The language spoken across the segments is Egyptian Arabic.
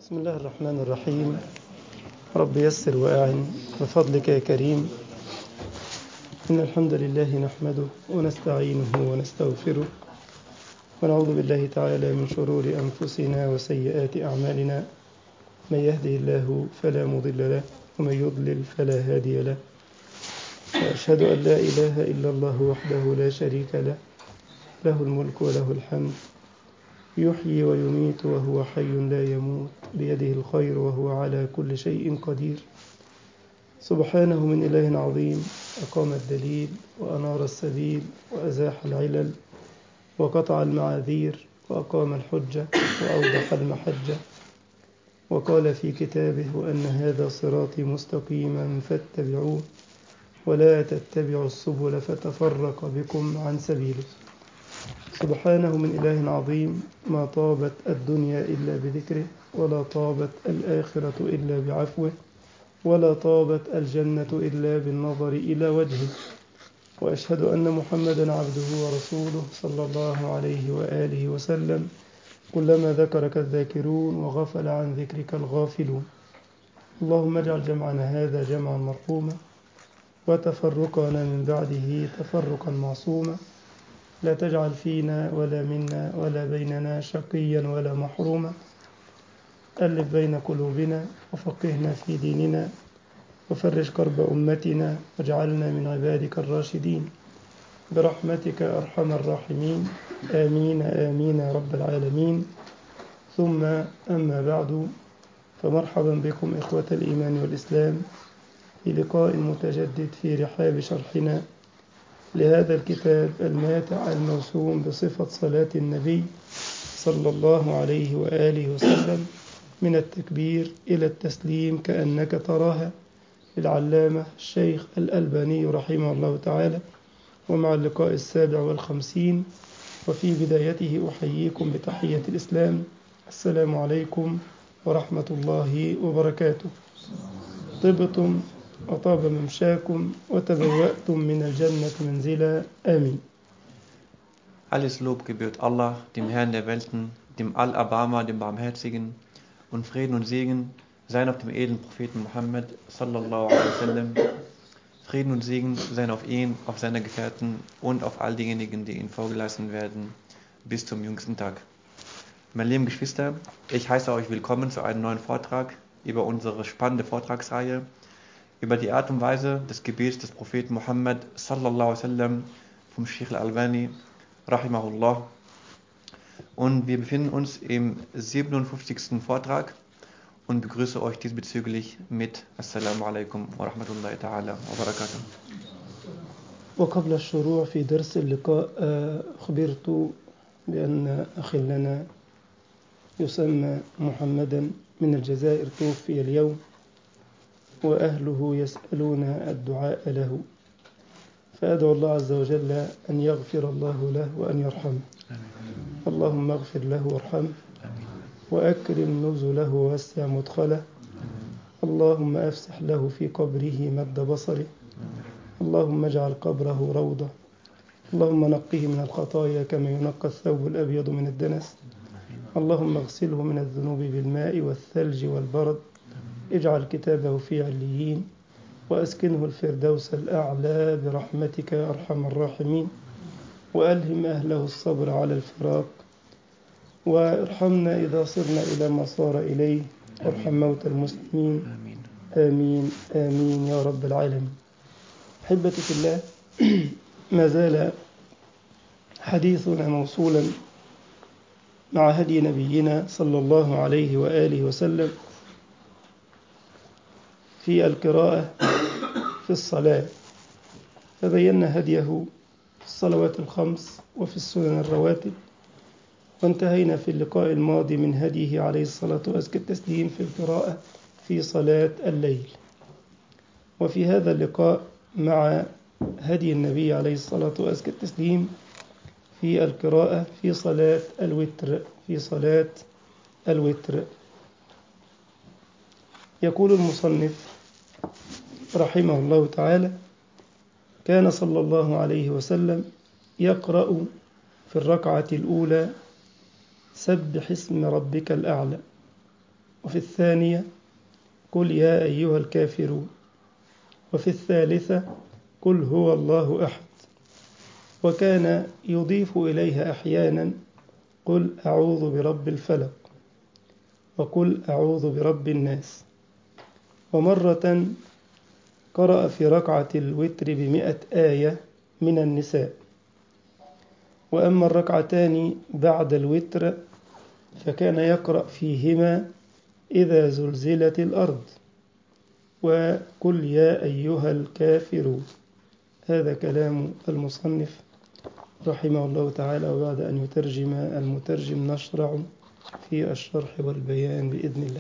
بسم الله الرحمن الرحيم رب يسر وأعن بفضلك يا كريم إن الحمد لله نحمده ونستعينه ونستغفره ونعوذ بالله تعالى من شرور أنفسنا وسيئات أعمالنا من يهده الله فلا مضل له ومن يضلل فلا هادي له وأشهد أن لا إله إلا الله وحده لا شريك له له الملك وله الحمد يحيي ويميت وهو حي لا يموت بيده الخير وهو على كل شيء قدير سبحانه من إله عظيم أقام الدليل وأنار السبيل وأزاح العلل وقطع المعاذير وأقام الحجة وأوضح المحجة وقال في كتابه وأن هذا صراطي مستقيما فاتبعوه ولا تتبعوا السبل فتفرق بكم عن سبيله سبحانه من إله عظيم ما طابت الدنيا إلا بذكره ولا طابت الآخرة إلا بعفوه ولا طابت الجنة إلا بالنظر إلى وجهه وأشهد أن محمدا عبده ورسوله صلى الله عليه وآله وسلم كلما ذكرك الذاكرون وغفل عن ذكرك الغافلون اللهم اجعل جمعنا هذا جمعا مرحوما وتفرقنا من بعده تفرقا معصوما لا تجعل فينا ولا منا ولا بيننا شقيا ولا محروما ألف بين قلوبنا وفقهنا في ديننا وفرج كرب أمتنا واجعلنا من عبادك الراشدين برحمتك أرحم الراحمين آمين آمين يا رب العالمين ثم أما بعد فمرحبا بكم إخوة الإيمان والإسلام في لقاء متجدد في رحاب شرحنا لهذا الكتاب الماتع الموسوم بصفة صلاة النبي صلى الله عليه وآله وسلم من التكبير إلى التسليم كأنك تراها للعلامة الشيخ الألباني رحمه الله تعالى ومع اللقاء السابع والخمسين وفي بدايته أحييكم بتحية الإسلام السلام عليكم ورحمة الله وبركاته طبتم وطاب ممشاكم وتبوأتم من الجنة منزلا آمين Alles Lob gebührt Allah, dem Herrn der Welten, dem Al-Abama, dem Barmherzigen, und Frieden und Segen seien auf dem edlen Propheten Muhammad sallallahu alaihi wasallam. Frieden und Segen seien auf ihn, auf seine Gefährten und auf all diejenigen, die ihn vorgelassen werden, bis zum jüngsten Tag. Meine lieben Geschwister, ich heiße euch willkommen zu einem neuen Vortrag über unsere spannende Vortragsreihe über die Art und Weise des Gebets des Propheten Muhammad sallallahu alaihi wasallam vom Sheikh al-Albani rahimahullah. Und wir befinden uns im 57. Vortrag und begrüße euch diesbezüglich mit Assalamu alaikum wa rahmatullahi ta'ala wa barakatuh. وقبل الشروع في درس اللقاء أخبرت بأن أخي لنا يسمى محمدا من الجزائر توفي اليوم وأهله يسألون الدعاء له فأدعو الله عز وجل أن يغفر الله له وأن يرحمه اللهم اغفر له وارحمه وأكرم نزله ووسع مدخله اللهم أفسح له في قبره مد بصره اللهم اجعل قبره روضة اللهم نقه من الخطايا كما ينقى الثوب الأبيض من الدنس اللهم اغسله من الذنوب بالماء والثلج والبرد اجعل كتابه في عليين وأسكنه الفردوس الأعلى برحمتك يا أرحم الراحمين وألهم أهله الصبر على الفراق وارحمنا إذا صرنا إلى ما صار إليه وارحم موتى المسلمين آمين. آمين آمين يا رب العالمين أحبتي في الله ما زال حديثنا موصولا مع هدي نبينا صلى الله عليه وآله وسلم في القراءة في الصلاة فبينا هديه في الصلوات الخمس وفي السنن الرواتب وانتهينا في اللقاء الماضي من هديه عليه الصلاة وأزكى التسليم في القراءة في صلاة الليل وفي هذا اللقاء مع هدي النبي عليه الصلاة وأزكى التسليم في القراءة في صلاة الوتر في صلاة الوتر يقول المصنف رحمه الله تعالى كان صلى الله عليه وسلم يقرأ في الركعة الأولى سبح اسم ربك الأعلى وفي الثانية قل يا أيها الكافرون وفي الثالثة قل هو الله أحد وكان يضيف إليها أحيانا قل أعوذ برب الفلق وقل أعوذ برب الناس ومرة قرأ في ركعة الوتر بمئة آية من النساء وأما الركعتان بعد الوتر فكان يقرأ فيهما إذا زلزلت الأرض وقل يا أيها الكافرون هذا كلام المصنف رحمه الله تعالى وبعد أن يترجم المترجم نشرع في الشرح والبيان بإذن الله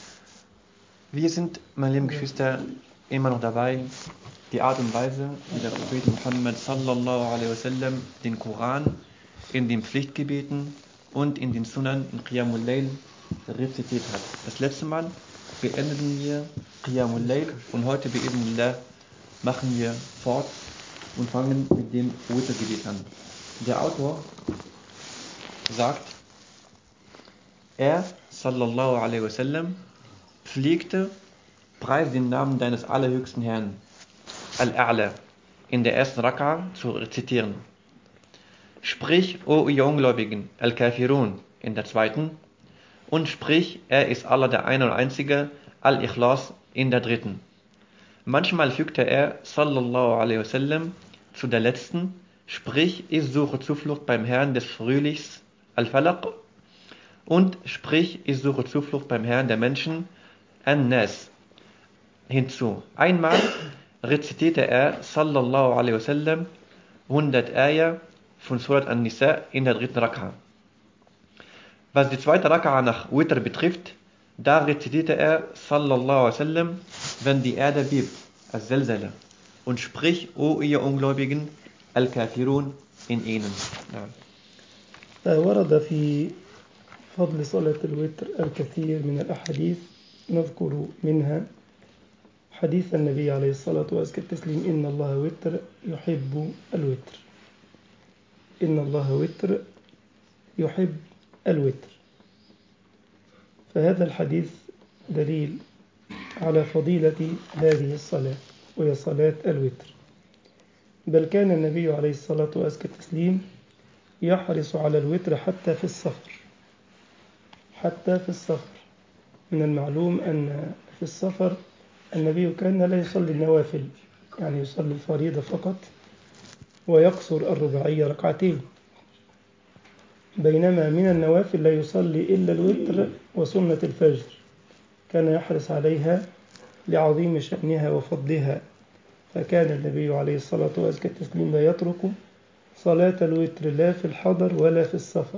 Wir sind, meine lieben Geschwister, immer noch dabei, die Art und Weise, wie der Prophet Muhammad sallallahu alaihi wasallam den Koran in den Pflichtgebeten und in den Sunan in Qiyamul Layl rezitiert hat. Das letzte Mal beendeten wir Qiyamul Layl und heute bi'idhnillah machen wir fort und fangen mit dem Wittergebet an. Der Autor sagt, er, sallallahu alaihi wasallam, pflegte, preis den Namen deines allerhöchsten Herrn, Al-A'la, in der ersten Raka zu rezitieren. Sprich, o ihr Ungläubigen, Al-Kafirun, in der zweiten, und sprich, er ist Allah der Eine und Einzige, Al-Ikhlas, in der dritten. Manchmal fügte er, sallallahu alaihi wasallam, zu der letzten, sprich, ich suche Zuflucht beim Herrn des Frühlings, Al-Falaq, und sprich, ich suche Zuflucht beim Herrn der Menschen, An-Nas, hinzu. Einmal rezitierte er, sallallahu alaihi wasallam, 100 Ayah von Surat An-Nisa in der dritten Raka. Was die zweite Raka nach Witr betrifft, da rezitierte er, sallallahu alaihi wasallam, wenn die Erde bebt, Al-Zalzala, und sprich, o ihr Ungläubigen, Al-Kafirun in ihnen. Ja. ورد في فضل صلاة الوتر الكثير من الأحاديث نذكر منها حديث النبي عليه الصلاة والسلام التسليم إن الله وتر يحب الوتر إن الله وتر يحب الوتر فهذا الحديث دليل على فضيلة هذه الصلاة وهي صلاة الوتر بل كان النبي عليه الصلاة والسلام التسليم يحرص على الوتر حتى في السفر حتى في السفر من المعلوم أن في السفر النبي كان لا يصلي النوافل يعني يصلي الفريضة فقط ويقصر الرباعية ركعتين بينما من النوافل لا يصلي إلا الوتر وسنة الفجر كان يحرص عليها لعظيم شأنها وفضلها فكان النبي عليه الصلاة والسلام التسليم لا يترك صلاة الوتر لا في الحضر ولا في السفر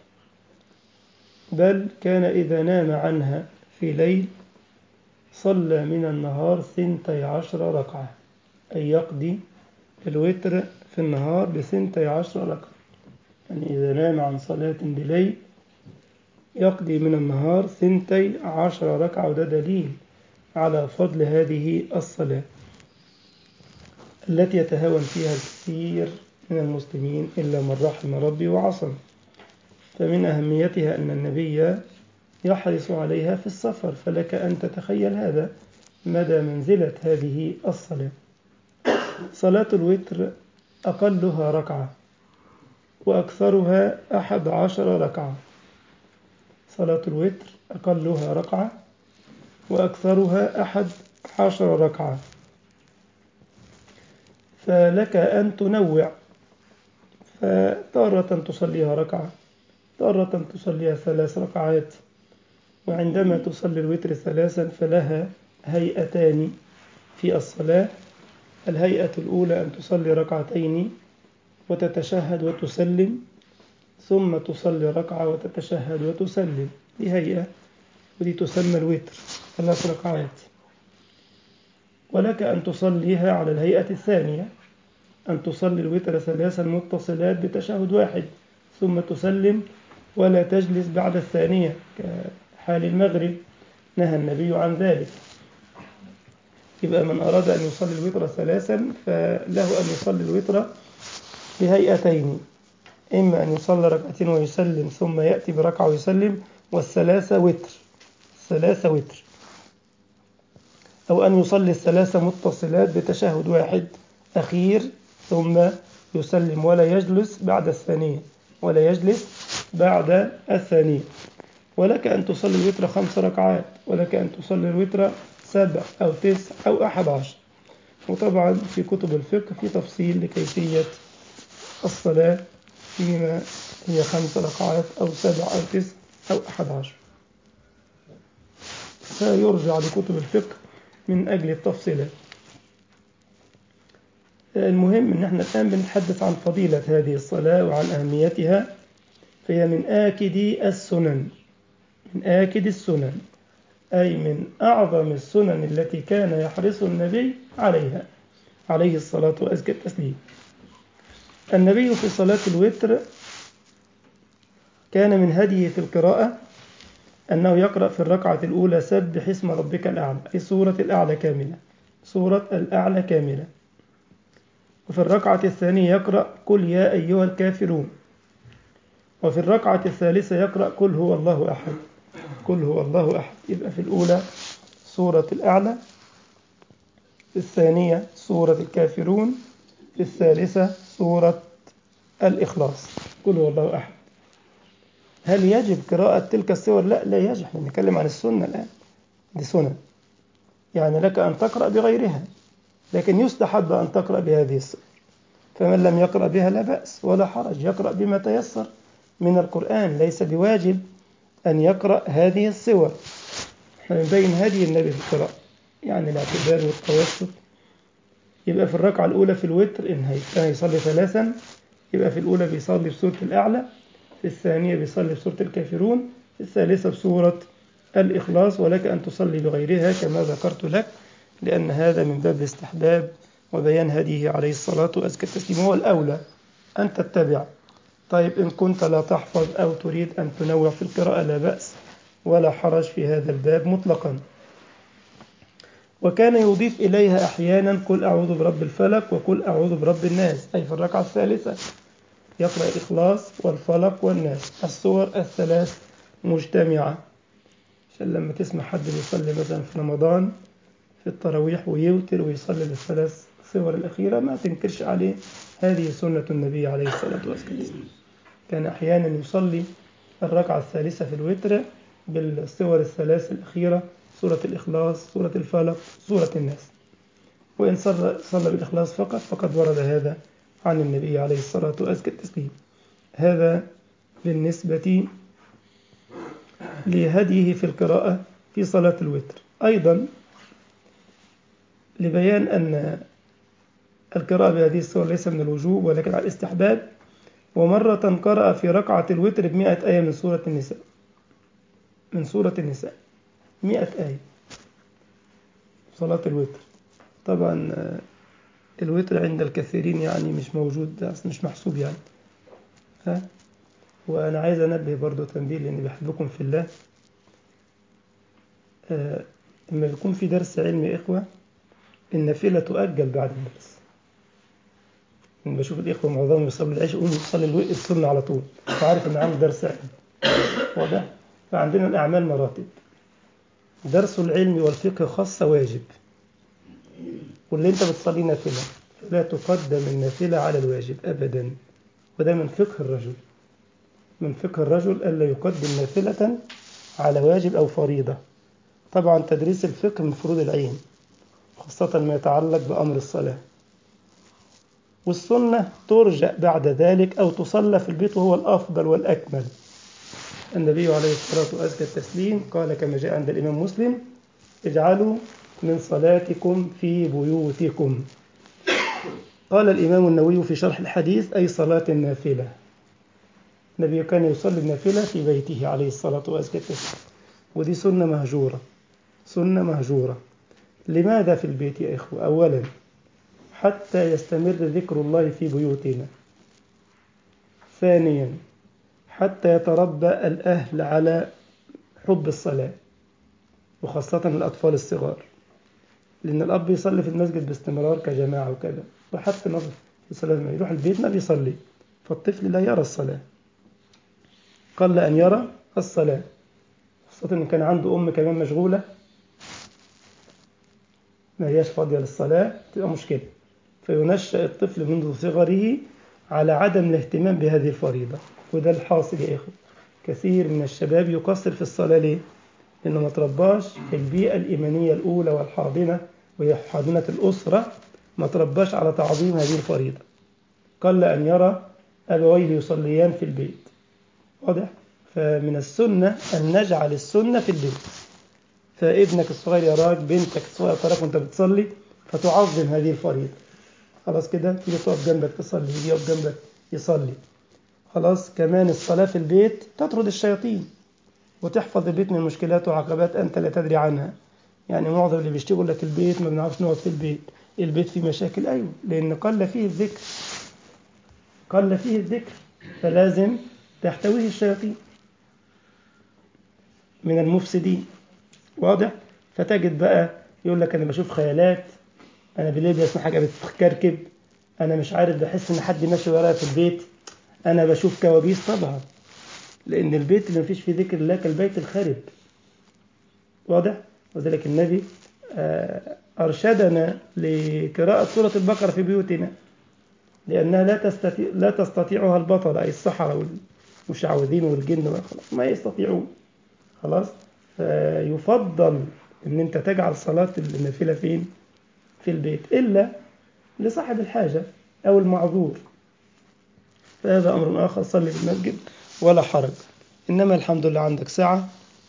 بل كان إذا نام عنها في ليل صلى من النهار ثنتي عشر ركعة أي يقضي الوتر في النهار بثنتي عشر ركعة يعني إذا نام عن صلاة بليل يقضي من النهار ثنتي عشر ركعة وده دليل على فضل هذه الصلاة التي يتهاون فيها الكثير من المسلمين إلا من رحم ربي وعصم فمن أهميتها أن النبي يحرص عليها في السفر فلك أن تتخيل هذا مدى منزلة هذه الصلاة صلاة الوتر أقلها ركعة وأكثرها أحد عشر ركعة صلاة الوتر أقلها ركعة وأكثرها أحد عشر ركعة فلك أن تنوع فتارة تصليها ركعة تارة تصليها ثلاث ركعات وعندما تصلي الوتر ثلاثا فلها هيئتان في الصلاة الهيئة الأولى أن تصلي ركعتين وتتشهد وتسلم ثم تصلي ركعة وتتشهد وتسلم دي هيئة ودي تسمى الوتر ثلاث ركعات ولك أن تصليها على الهيئة الثانية أن تصلي الوتر ثلاثا متصلات بتشهد واحد ثم تسلم ولا تجلس بعد الثانية كحال المغرب نهى النبي عن ذلك يبقى من أراد أن يصلي الوتر ثلاثا فله أن يصلي الوتر بهيئتين إما أن يصلي ركعتين ويسلم ثم يأتي بركعة ويسلم والثلاثة وتر ثلاثة وتر أو أن يصلي الثلاثة متصلات بتشهد واحد أخير ثم يسلم ولا يجلس بعد الثانية ولا يجلس بعد الثانية ولك أن تصلي الوتر خمس ركعات ولك أن تصلي الوتر سبع أو تسع أو أحد عشر وطبعا في كتب الفقه في تفصيل لكيفية الصلاة فيما هي خمس ركعات أو سبع أو تسع أو أحد عشر فيرجع لكتب الفقه من أجل التفصيلات المهم أن احنا الآن بنتحدث عن فضيلة هذه الصلاة وعن أهميتها فهي من آكد السنن من آكد السنن أي من أعظم السنن التي كان يحرص النبي عليها عليه الصلاة وأزكى التسليم النبي في صلاة الوتر كان من هديه في القراءة أنه يقرأ في الركعة الأولى سبح اسم ربك الأعلى أي سورة الأعلى كاملة سورة الأعلى كاملة وفي الركعة الثانية يقرأ قل يا أيها الكافرون وفي الركعة الثالثة يقرأ قل هو الله أحد قل هو الله أحد يبقى في الأولى سورة الأعلى في الثانية سورة الكافرون في الثالثة سورة الإخلاص قل هو الله أحد هل يجب قراءة تلك السور؟ لا لا يجب احنا بنتكلم عن السنة الآن دي سنة يعني لك أن تقرأ بغيرها لكن يستحب أن تقرأ بهذه السور فمن لم يقرأ بها لا بأس ولا حرج يقرأ بما تيسر من القرآن ليس بواجب أن يقرأ هذه السور احنا بنبين هدي النبي في القراءة يعني الاعتدال والتوسط يبقى في الركعة الأولى في الوتر إن كان يصلي ثلاثا يبقى في الأولى بيصلي بسورة الأعلى في الثانية بيصلي بسورة الكافرون في الثالثة بسورة الإخلاص ولك أن تصلي بغيرها كما ذكرت لك لأن هذا من باب الاستحباب وبيان هديه عليه الصلاة وأزكى التسليم هو الأولى أن تتبع طيب إن كنت لا تحفظ أو تريد أن تنوع في القراءة لا بأس ولا حرج في هذا الباب مطلقا وكان يضيف إليها أحيانا قل أعوذ برب الفلك وقل أعوذ برب الناس أي في الركعة الثالثة يقرأ الإخلاص والفلق والناس الصور الثلاث مجتمعة عشان لما تسمع حد بيصلي مثلا في رمضان في التراويح ويوتر ويصلي بالثلاث صور الأخيرة ما تنكرش عليه هذه سنة النبي عليه الصلاة والسلام كان أحيانا يصلي الركعة الثالثة في الوتر بالصور الثلاث الأخيرة سورة الإخلاص سورة الفلق سورة الناس وإن صلى, صلى بالإخلاص فقط فقد ورد هذا عن النبي عليه الصلاة وأزكى التسليم هذا بالنسبة لهديه في القراءة في صلاة الوتر أيضا لبيان أن القراءة بهذه السور ليس من الوجوب ولكن على الاستحباب ومرة قرأ في ركعة الوتر بمئة آية من سورة النساء من سورة النساء مئة آية صلاة الوتر طبعا الوتر عند الكثيرين يعني مش موجود مش محسوب يعني ها وأنا عايز أنبه برضو تنبيه لأني بحبكم في الله آه لما بيكون في درس علمي يا إخوة النافلة تؤجل بعد الدرس لما بشوف الإخوة معظمهم يصلي العشاء يقوم يصلي السنة على طول وعارف إن عنده درس علم واضح فعندنا الأعمال مراتب درس العلم والفقه خاصة واجب واللي أنت بتصلي نافلة لا تقدم النافلة على الواجب أبدا وده من فقه الرجل من فقه الرجل ألا يقدم نافلة على واجب أو فريضة طبعا تدريس الفقه من فروض العين خاصة ما يتعلق بأمر الصلاة والسنة ترجع بعد ذلك أو تصلى في البيت وهو الأفضل والأكمل النبي عليه الصلاة وأزكى التسليم قال كما جاء عند الإمام مسلم اجعلوا من صلاتكم في بيوتكم قال الإمام النووي في شرح الحديث أي صلاة النافلة النبي كان يصلي النافلة في بيته عليه الصلاة وأزكى التسليم ودي سنة مهجورة سنة مهجورة لماذا في البيت يا إخوة أولا حتى يستمر ذكر الله في بيوتنا ثانيا حتى يتربى الأهل على حب الصلاة وخاصة الأطفال الصغار لأن الأب يصلي في المسجد باستمرار كجماعة وكذا وحتى نظر في صلاة ما يروح البيت ما بيصلي فالطفل لا يرى الصلاة قل أن يرى الصلاة خاصة إن كان عنده أم كمان مشغولة ما هياش فاضية للصلاة تبقى مشكلة فينشأ الطفل منذ صغره على عدم الاهتمام بهذه الفريضة وده الحاصل يا إخوة كثير من الشباب يقصر في الصلاة ليه؟ لأنه ما ترباش في البيئة الإيمانية الأولى والحاضنة وهي حاضنة الأسرة ما ترباش على تعظيم هذه الفريضة قل أن يرى أبويه يصليان في البيت واضح؟ فمن السنة أن نجعل السنة في البيت فابنك الصغير يراك بنتك الصغيرة تراك وانت بتصلي فتعظم هذه الفريضة خلاص كده تيجي تقف جنبك تصلي يجي يقف جنبك يصلي خلاص كمان الصلاة في البيت تطرد الشياطين وتحفظ البيت من مشكلات وعقبات أنت لا تدري عنها يعني معظم اللي بيشتغل لك البيت ما بنعرفش نقعد في البيت البيت فيه مشاكل أيوه لأن قل فيه الذكر قل فيه الذكر فلازم تحتويه الشياطين من المفسدين واضح فتجد بقى يقول لك أنا بشوف خيالات أنا بالليل بسمع حاجة بتكركب أنا مش عارف بحس إن حد ماشي ورايا في البيت أنا بشوف كوابيس طبعا لأن البيت اللي مفيش فيه ذكر الله كالبيت الخرب واضح وذلك النبي أرشدنا لقراءة سورة البقرة في بيوتنا لأنها لا تستطيع لا تستطيعها البطل أي السحرة والمشعوذين والجن ما يستطيعون خلاص فيفضل أن أنت تجعل صلاة النافلة فين؟ في البيت إلا لصاحب الحاجة أو المعذور فهذا أمر آخر صلي في المسجد ولا حرج إنما الحمد لله عندك ساعة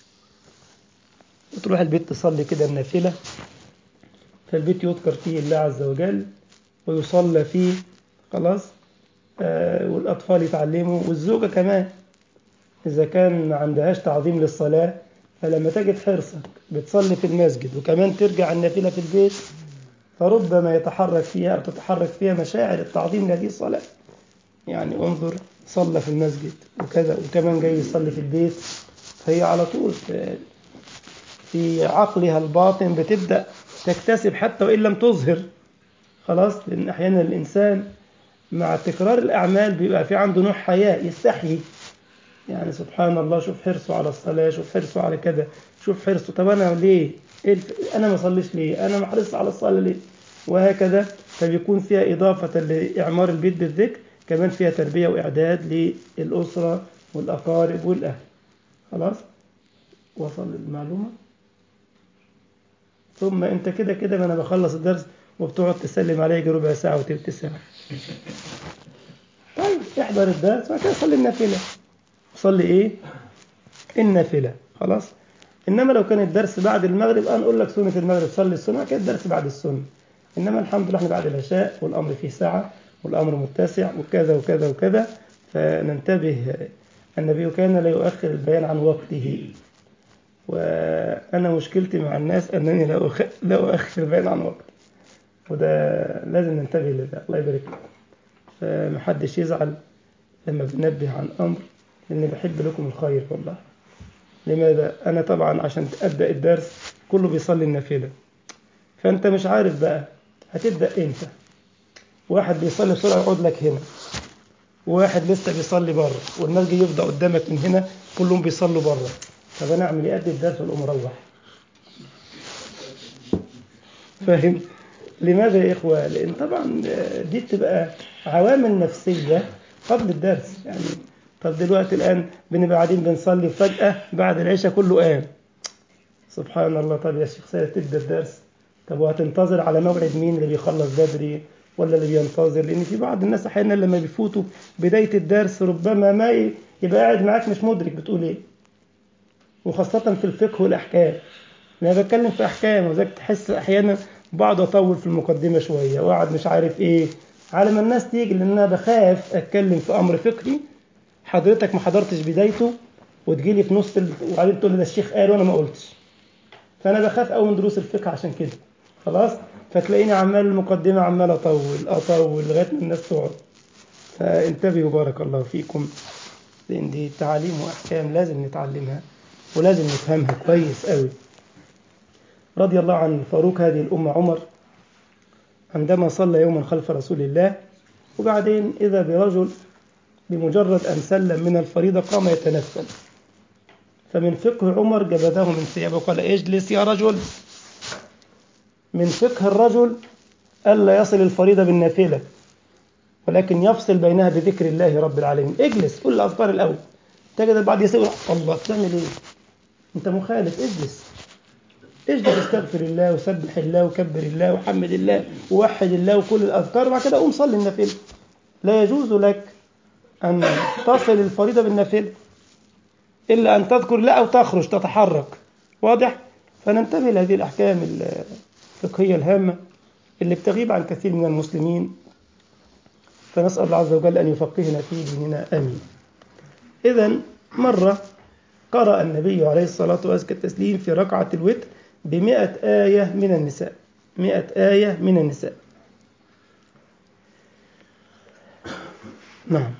وتروح البيت تصلي كده النافلة فالبيت يذكر فيه الله عز وجل ويصلى فيه خلاص آه والأطفال يتعلموا والزوجة كمان إذا كان ما عندهاش تعظيم للصلاة فلما تجد حرصك بتصلي في المسجد وكمان ترجع النافلة في البيت فربما يتحرك فيها أو تتحرك فيها مشاعر التعظيم لهذه الصلاة يعني انظر صلى في المسجد وكذا وكمان جاي يصلي في البيت فهي على طول في, في عقلها الباطن بتبدأ تكتسب حتى وإن لم تظهر خلاص لأن أحيانا الإنسان مع تكرار الأعمال بيبقى في عنده نوع حياء يستحيي يعني سبحان الله شوف حرصه على الصلاة شوف حرصه على كذا شوف حرصه طب أنا ليه إيه أنا ما صليش ليه أنا محرص على الصلاة ليه وهكذا فبيكون فيها إضافة لإعمار البيت بالذكر كمان فيها تربية وإعداد للأسرة والأقارب والأهل خلاص وصل المعلومة ثم أنت كده كده ما أنا بخلص الدرس وبتقعد تسلم علي يجي ربع ساعة وتلت ساعة طيب احضر الدرس وبعد كده صلي النافلة صلي إيه؟ النافلة خلاص إنما لو كان الدرس بعد المغرب أنا أقول لك سنة المغرب صلي السنة كده الدرس بعد السنة إنما الحمد لله احنا بعد العشاء والأمر فيه ساعة والأمر متسع وكذا وكذا وكذا فننتبه النبي كان لا يؤخر البيان عن وقته وأنا مشكلتي مع الناس أنني لا لا أؤخر البيان عن وقته وده لازم ننتبه لده الله يبارك لكم فمحدش يزعل لما بنبه عن أمر لأني بحب لكم الخير والله لماذا؟ أنا طبعا عشان أبدأ الدرس كله بيصلي النافلة فأنت مش عارف بقى هتبدأ إمتى واحد بيصلي بسرعة يقعد لك هنا وواحد لسه بيصلي بره والمسجد يفضى قدامك من هنا كلهم بيصلوا بره طب انا اعمل ايه ادي الدرس واقوم اروح فاهم لماذا يا اخوه لان طبعا دي بتبقى عوامل نفسيه قبل الدرس يعني طب دلوقتي الان بنبقى قاعدين بنصلي فجاه بعد العشاء كله قام سبحان الله طب يا شيخ سيد تبدا الدرس طب وهتنتظر على موعد مين اللي بيخلص بدري ولا اللي بينتظر لان في بعض الناس احيانا لما بيفوتوا بدايه الدرس ربما ما يبقى قاعد معاك مش مدرك بتقول ايه وخاصه في الفقه والاحكام انا بتكلم في احكام وذاك تحس احيانا بقعد اطول في المقدمه شويه واقعد مش عارف ايه على ما الناس تيجي لان انا بخاف اتكلم في امر فقهي حضرتك ما حضرتش بدايته وتجيلي في نص ال... وبعدين تقول لي ده الشيخ قال وانا ما قلتش فانا بخاف قوي من دروس الفقه عشان كده خلاص فتلاقيني عمال المقدمة عمال أطول أطول لغاية ما الناس تقعد فانتبهوا بارك الله فيكم لأن دي تعاليم وأحكام لازم نتعلمها ولازم نفهمها كويس قوي رضي الله عن فاروق هذه الأمة عمر عندما صلى يوما خلف رسول الله وبعدين إذا برجل بمجرد أن سلم من الفريضة قام يتنفل فمن فقه عمر جبده من ثيابه وقال اجلس يا رجل من فقه الرجل ألا يصل الفريضة بالنافلة ولكن يفصل بينها بذكر الله رب العالمين اجلس قل الأذكار الأول تجد البعض يسأل الله بتعمل ايه انت مخالف اجلس اجلس استغفر الله وسبح الله وكبر الله وحمد الله ووحد الله وكل الأذكار وبعد كده قوم صلي النافلة لا يجوز لك أن تصل الفريضة بالنافلة إلا أن تذكر لا أو تخرج تتحرك واضح؟ فننتبه لهذه الأحكام الفقهية الهامة اللي بتغيب عن كثير من المسلمين فنسأل الله عز وجل أن يفقهنا في ديننا آمين إذا مرة قرأ النبي عليه الصلاة والتسليم في ركعة الوتر بمئة آية من النساء مئة آية من النساء نعم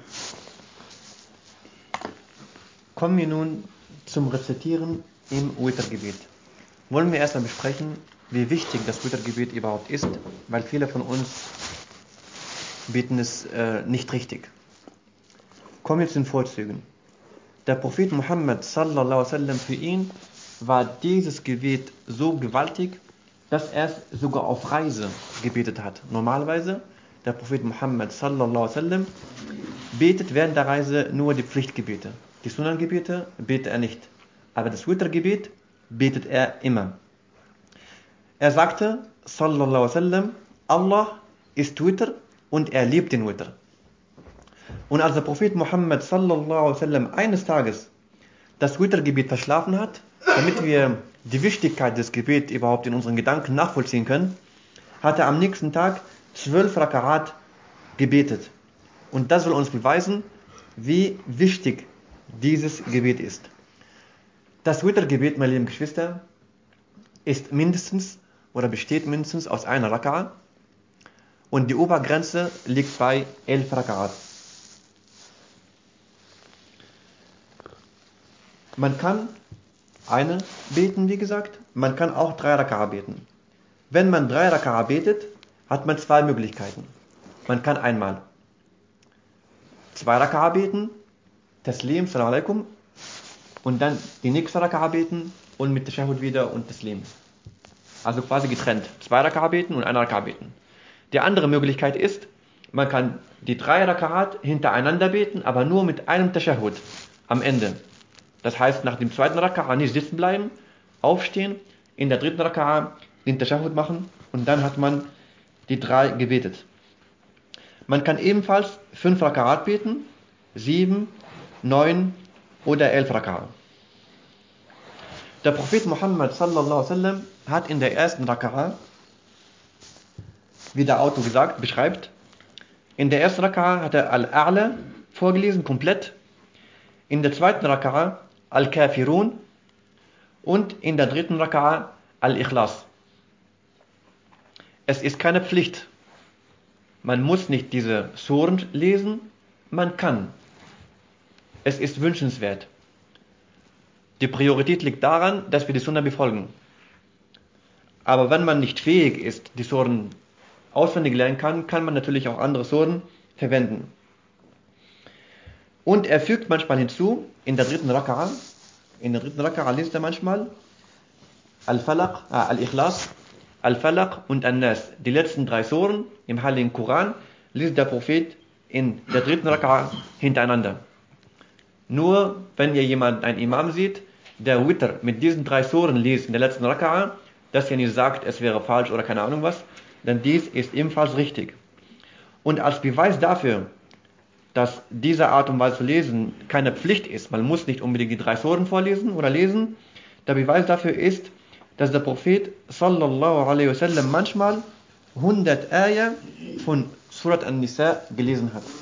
Kommen wir nun zum Rezitieren im Wittergebet. Wollen wir erstmal besprechen, wie wichtig das Wittergebet überhaupt ist, weil viele von uns beten es äh, nicht richtig. Kommen wir zu den Vorzügen. Der Prophet Muhammad sallallahu alaihi wasallam für ihn war dieses Gebet so gewaltig, dass er es sogar auf Reise gebetet hat. Normalerweise, der Prophet Muhammad sallallahu alaihi wasallam betet während der Reise nur die Pflichtgebete. Die Sunnangebete betet er nicht. Aber das Wittergebet betet er immer. Er sagte, sallallahu alaihi wasallam, Allah ist Twitter und er liebt den Witr. Und als der Prophet Muhammad sallallahu alaihi wasallam eines Tages das Wittergebet verschlafen hat, damit wir die Wichtigkeit des Gebets überhaupt in unseren Gedanken nachvollziehen können, hat er am nächsten Tag zwölf Rakaat gebetet. Und das soll uns beweisen, wie wichtig dieses Gebet ist. Das Wittergebet, meine lieben Geschwister, ist mindestens oder besteht mindestens aus einer Rakaat und die Obergrenze liegt bei elf Rakaat. Man kann eine beten, wie gesagt, man kann auch drei Raka'a beten. Wenn man drei Raka'a betet, hat man zwei Möglichkeiten. Man kann einmal zwei Raka'a beten, Taslim, Salam alaikum, und dann die nächste Raka'a beten und mit Tashahud wieder und Taslim. Also quasi getrennt. Zwei Raka'a beten und eine Raka'a beten. Die andere Möglichkeit ist, man kann die drei Raka'at hintereinander beten, aber nur mit einem Tashahud am Ende. Das heißt, nach dem zweiten Raka'a nicht sitzen bleiben, aufstehen, in der dritten Raka'a den Tashahud machen und dann hat man die drei gebetet. Man kann ebenfalls fünf Raka'at beten, sieben, neun oder elf Raka'a. Der Prophet Muhammad sallallahu alaihi wasallam hat in der ersten Raka'a, wie der Autor gesagt, beschreibt, in der ersten Raka'a hat er Al-A'la vorgelesen, komplett. In der zweiten Raka'a Al-Kafirun und in der dritten Raka'a Al-Ikhlas. Es ist keine Pflicht. Man muss nicht diese Suren lesen, man kann. Es ist wünschenswert. Die Priorität liegt daran, dass wir die Sunna befolgen. Aber wenn man nicht fähig ist, die Suren auswendig lernen kann, kann man natürlich auch andere Suren verwenden. Und er fügt manchmal hinzu, in der dritten Raka'a, in der dritten Raka'a liest er manchmal Al-Falaq, äh, Al-Ikhlas, Al-Falaq und An-Nas. Die letzten drei Suren im Heiligen Koran liest der Prophet in der dritten Raka'a hintereinander. Nur wenn ihr jemand, ein Imam sieht, der Witr mit diesen drei Suren liest in der letzten Raka'a, dass ihr nicht sagt, es wäre falsch oder keine Ahnung was, denn dies ist ebenfalls richtig. Und als Beweis dafür, dass diese Art und Weise zu lesen keine Pflicht ist, man muss nicht unbedingt die drei Suren vorlesen oder lesen, der Beweis dafür ist, dass der Prophet sallallahu alaihi wasallam manchmal 100 Ayah von Surat An-Nisa gelesen hat.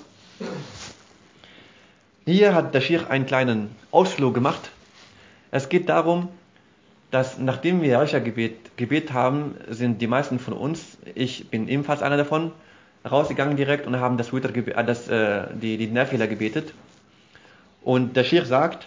Hier hat der Sheikh einen kleinen Ausflug gemacht. Es geht darum, dass nachdem wir Aisha-Gebet Gebet haben, sind die meisten von uns, ich bin ebenfalls einer davon, rausgegangen direkt und haben das Witr, äh, das, äh, die, die Nafila gebetet. Und der Sheikh sagt,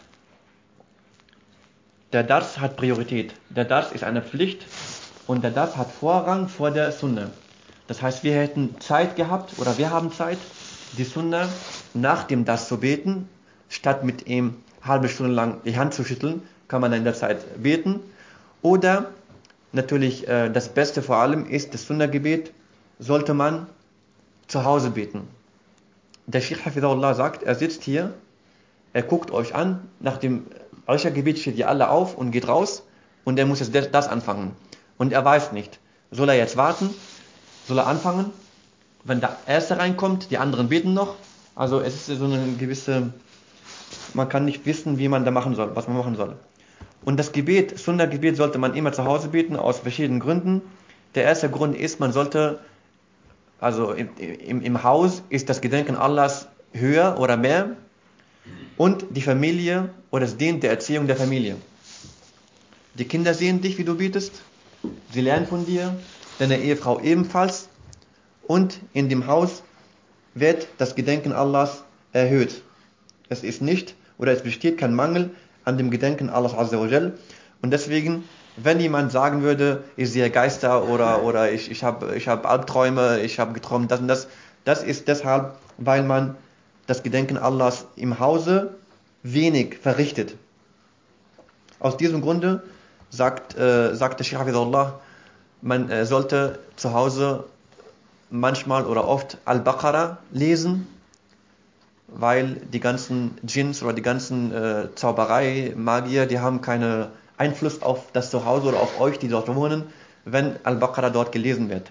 der Dars hat Priorität. Der Dars ist eine Pflicht und der Dars hat Vorrang vor der Sunna. Das heißt, wir hätten Zeit gehabt oder wir haben Zeit, die Sunna nach dem Dars zu beten, statt mit ihm halbe Stunde lang die Hand zu schütteln, kann man in der Zeit beten. Oder natürlich äh, das Beste vor allem ist das Sunna-Gebet, sollte man zu Hause beten. Der Sheikh Hafidahullah sagt, er sitzt hier, er guckt euch an, nach dem Räuchergebet steht ihr alle auf und geht raus und er muss jetzt das anfangen. Und er weiß nicht, soll er jetzt warten, soll er anfangen, wenn der Erste reinkommt, die anderen beten noch. Also es ist so eine gewisse, man kann nicht wissen, wie man da machen soll, was man machen soll. Und das Gebet, Sunna-Gebet sollte man immer zu Hause beten, aus verschiedenen Gründen. Der erste Grund ist, man sollte, also im, im, im Haus ist das Gedenken Allahs höher oder mehr und die Familie oder es dient der Erziehung der Familie. Die Kinder sehen dich, wie du betest, sie lernen von dir, deine Ehefrau ebenfalls und in dem Haus wird das Gedenken Allahs erhöht. Es ist nicht oder es besteht kein Mangel an dem Gedenken Allahs Azza wa Jal. Und deswegen, wenn jemand sagen würde, ich sehe Geister oder, oder ich, ich habe ich hab Albträume, ich habe geträumt, das und das, das ist deshalb, weil man das Gedenken Allahs im Hause wenig verrichtet. Aus diesem Grunde sagt, äh, sagte Sheikh Hafidullah, man äh, sollte zu Hause manchmal oder oft Al-Baqarah lesen, weil die ganzen Djinns oder die ganzen äh, Zauberei, Magier, die haben keinen Einfluss auf das Zuhause oder auf euch, die dort wohnen, wenn Al-Baqarah dort gelesen wird.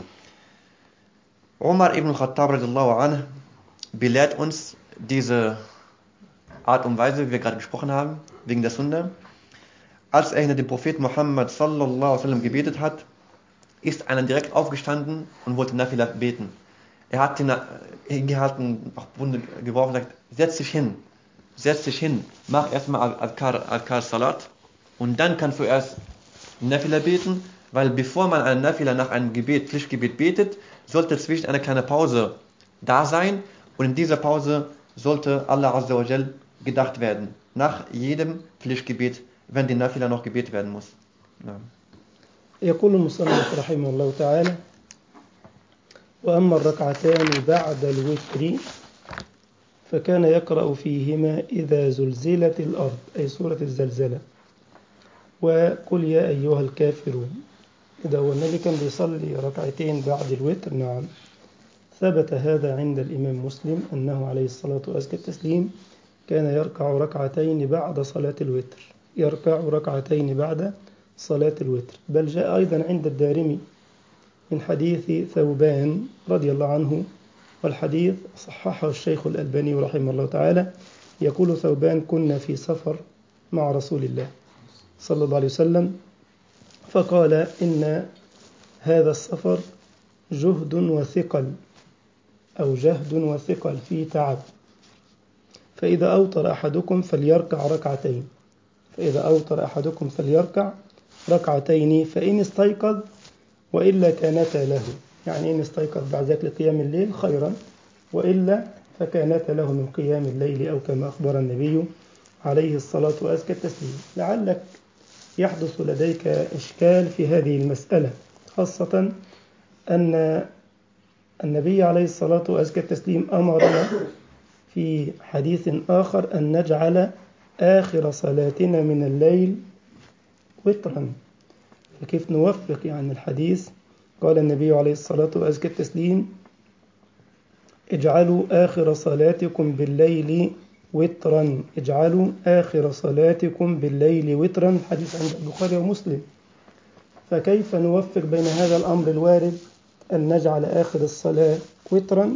Umar ibn Khattab anh, belehrt uns diese Art und Weise, wie wir gerade gesprochen haben, wegen der Sunna. Als er hinter dem Prophet Muhammad sallallahu alaihi wasallam gebetet hat, ist einer direkt aufgestanden und wollte Nafila beten. Er hat ihn hingehalten, auf Wunde geworfen und sagt, setz dich hin, setz dich hin, mach erstmal Al-Kar Al Salat und dann kannst du erst Nafila beten, weil bevor man eine Nafila nach einem Gebet, Pflichtgebet betet, sollte zwischen eine kleine Pause da sein und in dieser Pause sollte Allah Azza wa Jal gedacht werden. Nach jedem Pflichtgebet, wenn die Nafila noch gebetet werden muss. Ja. يقول المصنف رحمه الله تعالى وأما الركعتان بعد الوتر فكان يقرأ فيهما إذا زلزلت الأرض أي سورة الزلزلة وقل يا أيها الكافرون إذا هو النبي كان بيصلي ركعتين بعد الوتر نعم ثبت هذا عند الإمام مسلم أنه عليه الصلاة وأزكى التسليم كان يركع ركعتين بعد صلاة الوتر يركع ركعتين بعد صلاة الوتر بل جاء أيضا عند الدارمي من حديث ثوبان رضي الله عنه والحديث صححه الشيخ الألباني رحمه الله تعالى يقول ثوبان كنا في سفر مع رسول الله صلى الله عليه وسلم فقال إن هذا السفر جهد وثقل أو جهد وثقل فيه تعب فإذا أوطر أحدكم فليركع ركعتين فإذا أوطر أحدكم فليركع ركعتين فإن استيقظ وإلا كانتا له يعني إن استيقظ بعد ذلك لقيام الليل خيرا وإلا فكانتا له من قيام الليل أو كما أخبر النبي عليه الصلاة وأزكى التسليم لعلك يحدث لديك إشكال في هذه المسألة خاصة أن النبي عليه الصلاة وأزكى التسليم أمرنا في حديث آخر أن نجعل آخر صلاتنا من الليل وترا فكيف نوفق يعني الحديث قال النبي عليه الصلاة وأزكى التسليم اجعلوا آخر صلاتكم بالليل وترا اجعلوا آخر صلاتكم بالليل وترا حديث عند البخاري ومسلم فكيف نوفق بين هذا الأمر الوارد أن نجعل آخر الصلاة وترا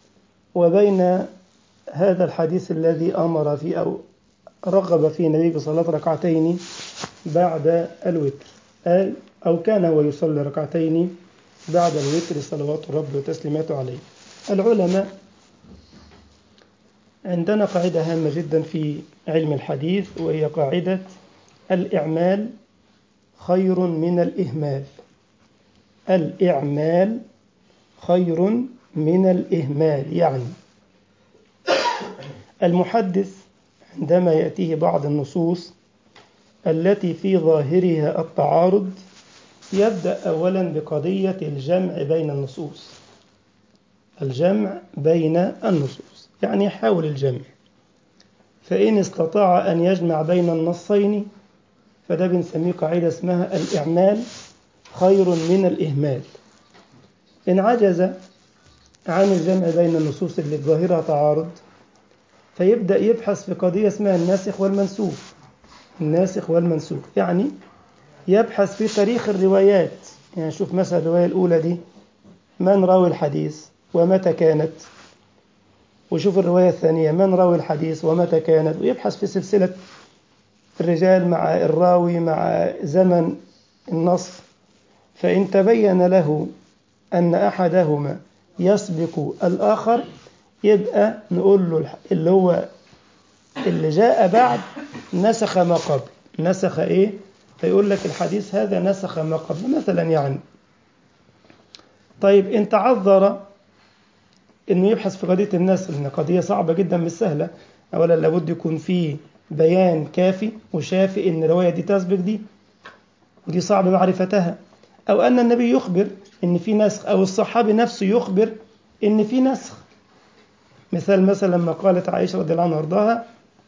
وبين هذا الحديث الذي أمر فيه أو رغب فيه النبي بصلاة ركعتين بعد الوتر أو كان هو يصلي ركعتين بعد الوتر صلوات الرب وتسليماته عليه العلماء عندنا قاعدة هامة جدا في علم الحديث وهي قاعدة الإعمال خير من الإهمال الإعمال خير من الإهمال يعني المحدث عندما يأتيه بعض النصوص التي في ظاهرها التعارض يبدأ أولا بقضية الجمع بين النصوص الجمع بين النصوص يعني يحاول الجمع فإن استطاع أن يجمع بين النصين فده بنسميه قاعدة اسمها الإعمال خير من الإهمال إن عجز عن الجمع بين النصوص اللي ظاهرها تعارض فيبدأ يبحث في قضية اسمها الناسخ والمنسوخ الناسخ والمنسوخ يعني يبحث في تاريخ الروايات يعني شوف مثلا الرواية الأولى دي من راوي الحديث ومتى كانت وشوف الرواية الثانية من راوي الحديث ومتى كانت ويبحث في سلسلة الرجال مع الراوي مع زمن النص فإن تبين له أن أحدهما يسبق الآخر يبقى نقول له اللي هو اللي جاء بعد نسخ ما قبل نسخ إيه فيقول لك الحديث هذا نسخ ما قبل مثلا يعني طيب إن تعذر إنه يبحث في قضية النسخ لأن قضية صعبة جدا مش سهلة أولا لابد يكون فيه بيان كافي وشافي إن الرواية دي تسبق دي ودي صعب معرفتها أو أن النبي يخبر إن في نسخ أو الصحابي نفسه يخبر إن في نسخ مثال مثلا لما قالت عائشة رضي الله عنها وارضاها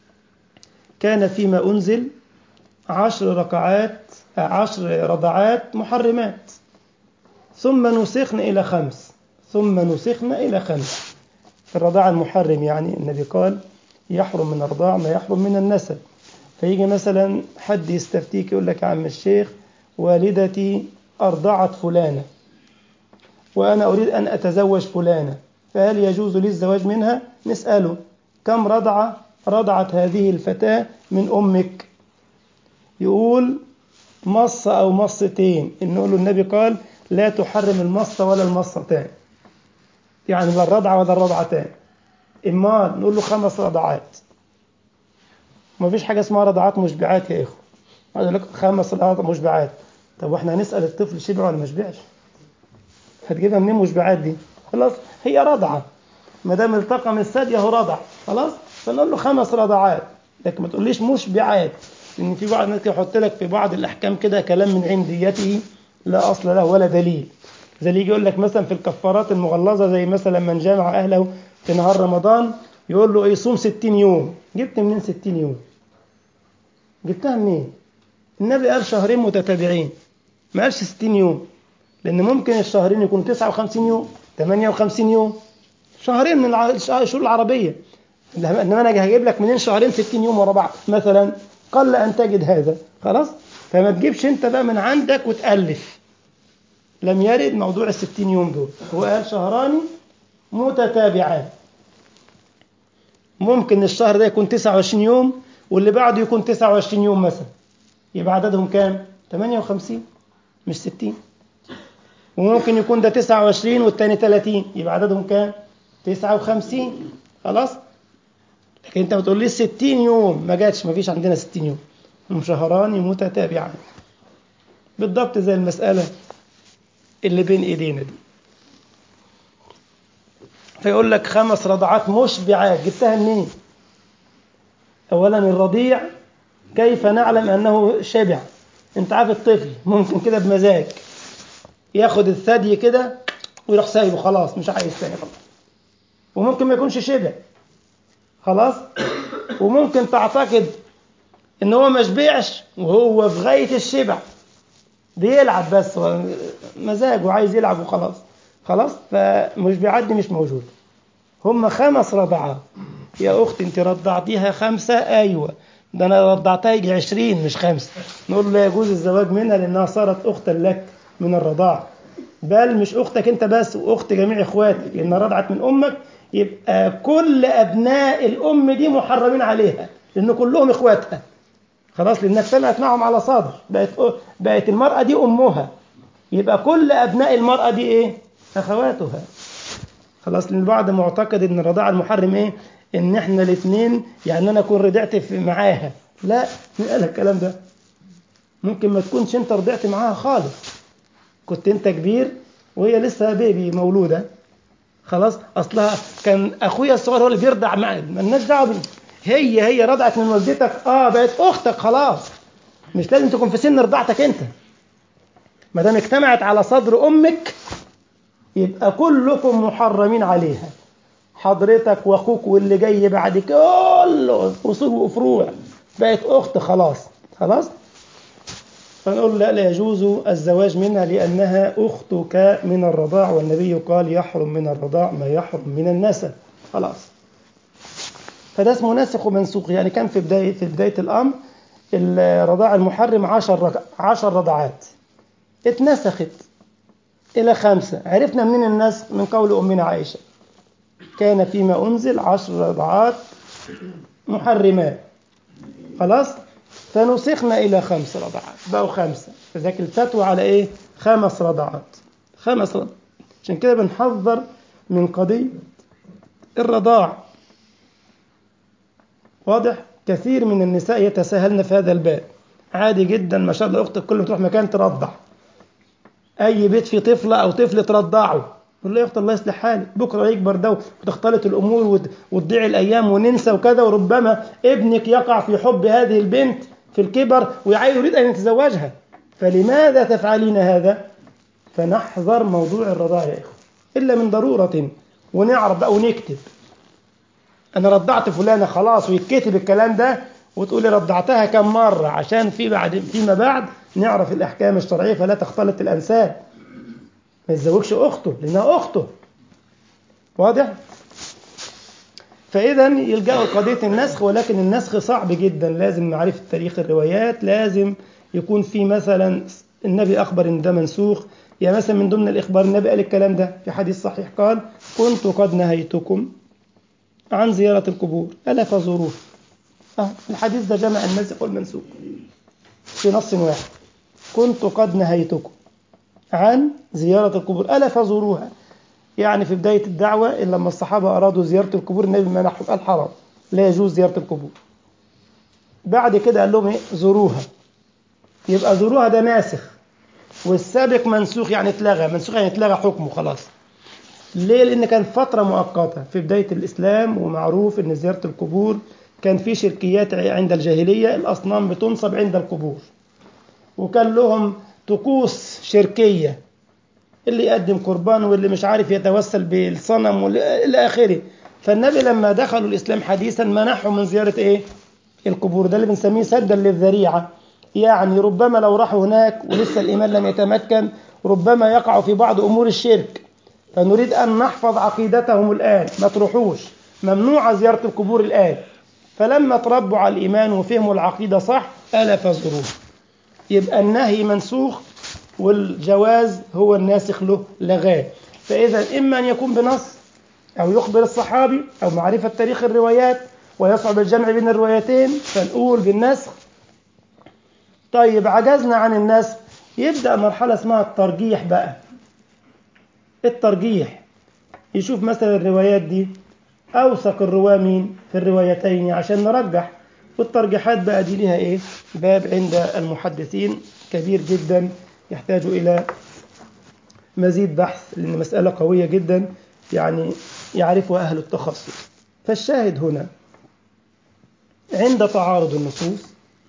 كان فيما أنزل عشر ركعات عشر رضعات محرمات ثم نسخن إلى خمس ثم نسخن إلى خمس في الرضاع المحرم يعني النبي قال يحرم من الرضاع ما يحرم من النسب فيجي مثلا حد يستفتيك يقول لك يا عم الشيخ والدتي أرضعت فلانة وأنا أريد أن أتزوج فلانة فهل يجوز لي الزواج منها؟ نسأله كم رضعة رضعت هذه الفتاة من أمك؟ يقول مصة أو مصتين نقول له النبي قال لا تحرم المصة ولا المصتان يعني لا الرضعة ولا الرضعتان إما نقول له خمس رضعات ما فيش حاجة اسمها رضعات مشبعات يا إخوة أقول لك خمس رضعات مشبعات طب واحنا هنسأل الطفل شبع ولا ما شبعش هتجيبها منين مشبعات دي خلاص هي رضعة ما دام التقى من الثدي اهو رضع خلاص فنقول له خمس رضعات لكن ما تقوليش مشبعات لان في بعض الناس يحط لك في بعض الاحكام كده كلام من عنديته لا اصل له ولا دليل زي اللي يجي يقول لك مثلا في الكفارات المغلظه زي مثلا من جامع اهله في نهار رمضان يقول له يصوم 60 يوم جبت منين 60 يوم جبتها منين النبي قال شهرين متتابعين ما قالش 60 يوم لان ممكن الشهرين يكونوا 59 يوم 58 يوم شهرين من الشهور العربيه انما انا هجيب لك منين شهرين 60 يوم ورا بعض مثلا قل ان تجد هذا خلاص فما تجيبش انت بقى من عندك وتالف لم يرد موضوع ال 60 يوم دول هو قال شهران متتابعان ممكن الشهر ده يكون 29 يوم واللي بعده يكون 29 يوم مثلا يبقى عددهم كام 58 مش 60 وممكن يكون ده 29 والتاني 30 يبقى عددهم كام 59 خلاص لكن انت بتقول لي 60 يوم ما جاتش ما فيش عندنا 60 يوم هم شهران متتابعان بالضبط زي المسألة اللي بين ايدينا دي فيقول لك خمس رضعات مشبعات جبتها منين اولا الرضيع كيف نعلم انه شبع انت عارف الطفل ممكن كده بمزاج ياخد الثدي كده ويروح سايبه خلاص مش عايز تاني خلاص وممكن ما يكونش شبع خلاص وممكن تعتقد ان هو ما شبعش وهو في غايه الشبع بيلعب بس مزاج وعايز يلعب وخلاص خلاص فمشبعات دي مش موجوده هم خمس رضعات يا اختي انت رضعتيها خمسه ايوه ده انا رضعتها يجي 20 مش خمسه نقول لا يجوز الزواج منها لانها صارت اختا لك من الرضاعه بل مش اختك انت بس واخت جميع اخواتك لان رضعت من امك يبقى كل ابناء الام دي محرمين عليها لان كلهم اخواتها خلاص لانها اجتمعت معهم على صدر بقت بقت المراه دي امها يبقى كل ابناء المراه دي ايه اخواتها خلاص لان البعض معتقد ان الرضاعه المحرم ايه ان احنا الاثنين يعني انا اكون رضعت في معاها لا مين قال الكلام ده ممكن ما تكونش انت رضعت معاها خالص كنت انت كبير وهي لسه بيبي مولوده خلاص اصلها كان اخويا الصغير هو اللي بيرضع معي مالناش دعوه هي هي رضعت من والدتك اه بقت اختك خلاص مش لازم تكون في سن رضاعتك انت ما دام اجتمعت على صدر امك يبقى كلكم محرمين عليها حضرتك واخوك واللي جاي بعد كله اصول وفروع بقت اخت خلاص خلاص فنقول لا لا يجوز الزواج منها لانها اختك من الرضاع والنبي قال يحرم من الرضاع ما يحرم من النسب خلاص فده اسمه ناسخ ومنسوخ يعني كان في بدايه في بدايه الامر الرضاع المحرم عشر رك... عشر رضعات اتنسخت إلى خمسة عرفنا منين الناس من قول أمنا عائشة كان فيما أنزل عشر رضعات محرمات خلاص فنسخنا إلى خمس رضعات بقوا خمسة فذاك الفتوى على إيه خمس رضعات خمس رضعات عشان كده بنحذر من قضية الرضاع واضح كثير من النساء يتساهلن في هذا الباب عادي جدا ما شاء الله اختك كل ما تروح مكان ترضع اي بيت فيه طفله او طفل ترضعه يقول له يا اخت الله يصلح حالك بكره يكبر ده وتختلط الامور وتضيع الايام وننسى وكذا وربما ابنك يقع في حب هذه البنت في الكبر ويريد ان يتزوجها فلماذا تفعلين هذا؟ فنحذر موضوع الرضاع يا اخوه الا من ضروره ونعرف بقى ونكتب انا رضعت فلانه خلاص ويتكتب الكلام ده وتقولي رضعتها كم مره عشان في بعد فيما بعد نعرف الاحكام الشرعيه فلا تختلط الانساب ما يتزوجش اخته لانها اخته واضح فاذا يلجأوا لقضيه النسخ ولكن النسخ صعب جدا لازم معرفه تاريخ الروايات لازم يكون في مثلا النبي اخبر ان ده منسوخ يعني مثلا من ضمن الاخبار النبي قال الكلام ده في حديث صحيح قال كنت قد نهيتكم عن زيارة القبور ألا فزوروه آه الحديث ده جمع الناسخ والمنسوخ في نص واحد كنت قد نهيتكم عن زيارة القبور ألا فزوروها يعني في بداية الدعوة لما الصحابة أرادوا زيارة القبور النبي منحهم قال حرام لا يجوز زيارة القبور بعد كده قال لهم ايه زوروها يبقى زوروها ده ناسخ والسابق منسوخ يعني اتلغى منسوخ يعني اتلغى حكمه خلاص ليه؟ لأن كان فترة مؤقتة في بداية الإسلام ومعروف إن زيارة القبور كان في شركيات عند الجاهلية الأصنام بتنصب عند القبور وكان لهم طقوس شركية اللي يقدم قربان واللي مش عارف يتوسل بالصنم إلى آخره فالنبي لما دخلوا الإسلام حديثا منحهم من زيارة إيه؟ القبور ده اللي بنسميه سدا للذريعة يعني ربما لو راحوا هناك ولسه الإيمان لم يتمكن ربما يقعوا في بعض أمور الشرك فنريد أن نحفظ عقيدتهم الآن ما تروحوش ممنوع زيارة القبور الآن فلما تربوا على الإيمان وفهموا العقيدة صح ألا فزوروه يبقى النهي منسوخ والجواز هو الناسخ له لغاه فإذا إما أن يكون بنص أو يخبر الصحابي أو معرفة تاريخ الروايات ويصعب الجمع بين الروايتين فنقول بالنسخ طيب عجزنا عن النسخ يبدأ مرحلة اسمها الترجيح بقى الترجيح يشوف مثلا الروايات دي أوثق الرواة مين في الروايتين عشان نرجح والترجيحات بقى دي ليها إيه باب عند المحدثين كبير جدا يحتاج إلى مزيد بحث لأن مسألة قوية جدا يعني يعرفها أهل التخصص فالشاهد هنا عند تعارض النصوص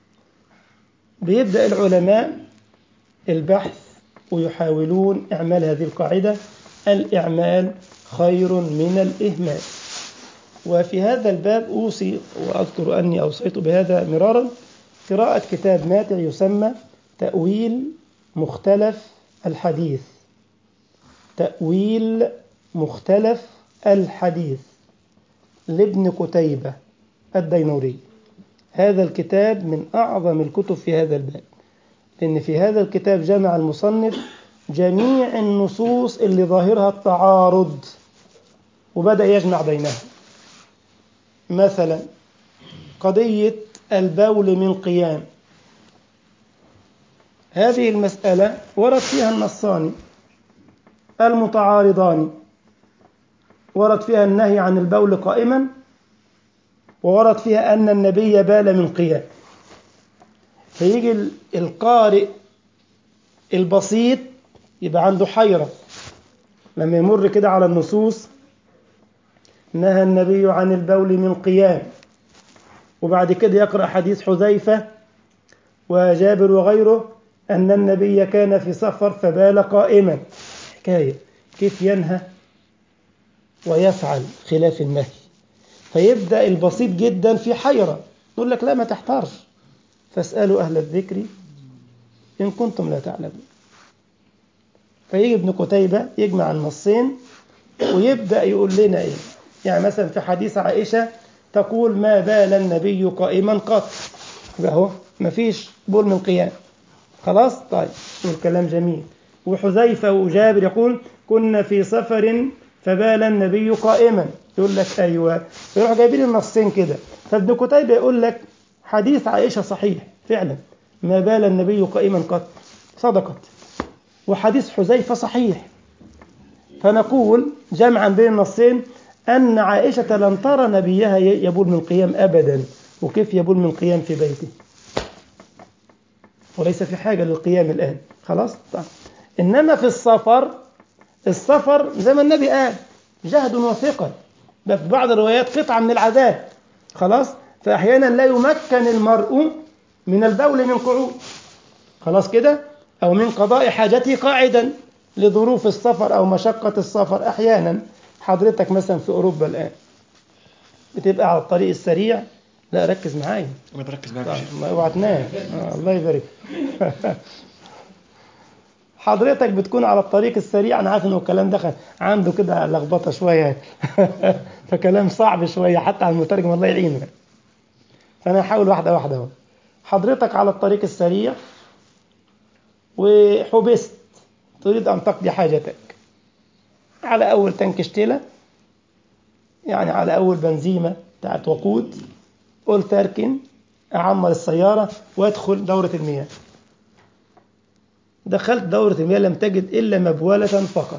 بيبدأ العلماء البحث ويحاولون إعمال هذه القاعدة الإعمال خير من الإهمال وفي هذا الباب أوصي وأذكر أني أوصيت بهذا مرارا قراءة كتاب ماتع يسمى تأويل مختلف الحديث تأويل مختلف الحديث لابن قتيبة الدينوري هذا الكتاب من أعظم الكتب في هذا الباب لأن في هذا الكتاب جمع المصنف جميع النصوص اللي ظاهرها التعارض وبدأ يجمع بينها مثلا قضية البول من قيام هذه المسألة ورد فيها النصان المتعارضان ورد فيها النهي عن البول قائما وورد فيها أن النبي بال من قيام فيجي القارئ البسيط يبقى عنده حيرة لما يمر كده على النصوص نهى النبي عن البول من قيام وبعد كده يقرأ حديث حذيفة وجابر وغيره أن النبي كان في سفر فبال قائما حكاية كيف ينهى ويفعل خلاف النهي فيبدأ البسيط جدا في حيرة يقول لك لا ما تحترش فاسألوا أهل الذكر إن كنتم لا تعلمون فيجي ابن قتيبة يجمع النصين ويبدأ يقول لنا إيه يعني مثلا في حديث عائشة تقول ما بال النبي قائما قط يبقى اهو مفيش بول من قيام خلاص طيب والكلام جميل وحذيفة وجابر يقول كنا في سفر فبال النبي قائما يقول لك أيوة يروح جايبين النصين كده فابن قتيبة يقول لك حديث عائشة صحيح فعلا ما بال النبي قائما قط صدقت وحديث حذيفة صحيح فنقول جمعا بين النصين أن عائشة لم ترى نبيها يبول من قيام أبدا وكيف يبول من قيام في بيته وليس في حاجة للقيام الآن خلاص طيب. إنما في السفر السفر زي ما النبي قال جهد وثقل ده في بعض الروايات قطعة من العذاب خلاص فأحيانا لا يمكن المرء من البول من قعود خلاص كده أو من قضاء حاجته قاعدا لظروف السفر أو مشقة السفر أحيانا حضرتك مثلا في أوروبا الآن بتبقى على الطريق السريع لا ركز معايا انا بركز معاك يا شيخ ما اوعى تنام آه الله يبارك حضرتك بتكون على الطريق السريع انا عارف انه الكلام ده عنده كده لخبطه شويه فكلام صعب شويه حتى على المترجم الله يعينه فانا هحاول واحده واحده اهو حضرتك على الطريق السريع وحبست تريد ان تقضي حاجتك على اول تنك اشتله يعني على اول بنزيمه بتاعت وقود قلت اركن اعمر السياره وادخل دوره المياه دخلت دورة المياه لم تجد إلا مبولة فقط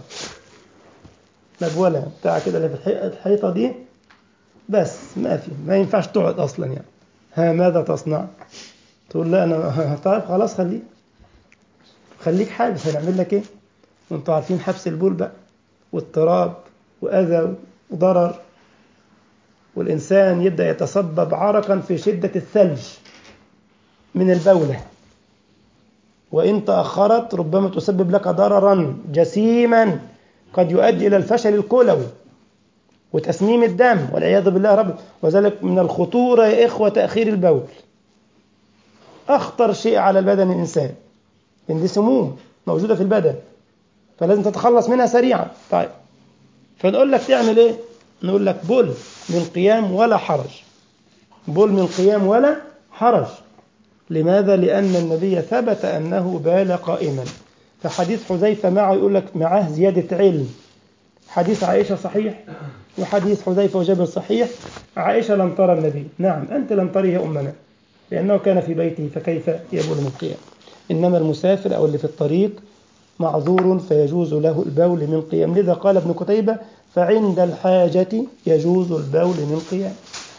مبولة بتاع كده اللي في الحيطة دي بس ما في ما ينفعش تقعد أصلا يعني ها ماذا تصنع تقول لا أنا طيب خلاص خليك خليك حابس هنعمل لك إيه وانتوا عارفين حبس البول بقى واضطراب وأذى وضرر والإنسان يبدأ يتسبب عرقا في شدة الثلج من البولة وإن تأخرت ربما تسبب لك ضررا جسيما قد يؤدي إلى الفشل الكلوي وتسميم الدم والعياذ بالله رب وذلك من الخطورة يا إخوة تأخير البول أخطر شيء على البدن الإنسان إن دي سموم موجودة في البدن فلازم تتخلص منها سريعا طيب فنقول لك تعمل إيه نقول لك بول من قيام ولا حرج بول من قيام ولا حرج لماذا؟ لأن النبي ثبت أنه بال قائما فحديث حذيفة معه يقول لك معاه زيادة علم حديث عائشة صحيح وحديث حذيفة وجابر صحيح عائشة لم ترى النبي نعم أنت لم تري يا أمنا لأنه كان في بيته فكيف يبول من قيام إنما المسافر أو اللي في الطريق معذور فيجوز له البول من قيام لذا قال ابن قتيبة فعند الحاجة يجوز البول من قيام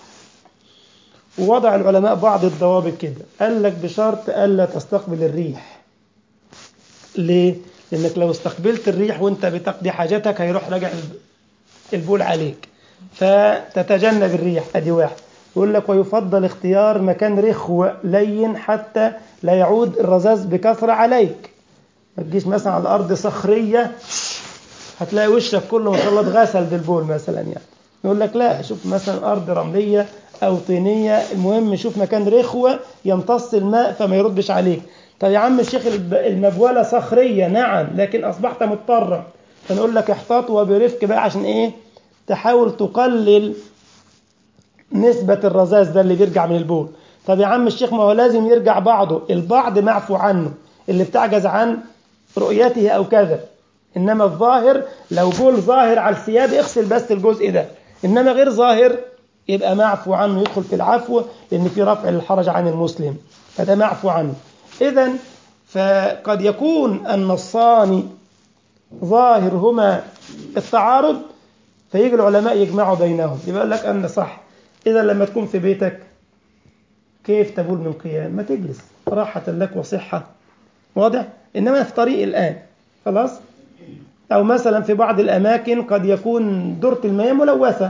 ووضع العلماء بعض الضوابط كده قال لك بشرط ألا تستقبل الريح ليه؟ لأنك لو استقبلت الريح وانت بتقضي حاجتك هيروح راجع البول عليك فتتجنب الريح ادي واحد يقول لك ويفضل اختيار مكان رخو لين حتى لا يعود الرذاذ بكثرة عليك ما تجيش مثلا على الأرض صخرية هتلاقي وشك كله ما شاء الله اتغسل بالبول مثلا يعني يقول لك لا شوف مثلا أرض رملية أو طينية المهم شوف مكان رخوة يمتص الماء فما يردش عليك طب يا عم الشيخ المبولة صخرية نعم لكن أصبحت مضطرا فنقول لك احتاط وبرفق بقى عشان إيه تحاول تقلل نسبة الرذاذ ده اللي بيرجع من البول طب يا عم الشيخ ما هو لازم يرجع بعضه البعض معفو عنه اللي بتعجز عن رؤيته أو كذا إنما الظاهر لو بول ظاهر على الثياب اغسل بس الجزء ده إنما غير ظاهر يبقى معفو عنه يدخل في العفو لأن في رفع الحرج عن المسلم فده معفو عنه إذا فقد يكون النصان ظاهر هما التعارض فيجي العلماء يجمعوا بينهم يبقى لك أن صح إذا لما تكون في بيتك كيف تبول من قيام ما تجلس راحة لك وصحة واضح إنما في طريق الآن خلاص أو مثلا في بعض الأماكن قد يكون دورة المياه ملوثة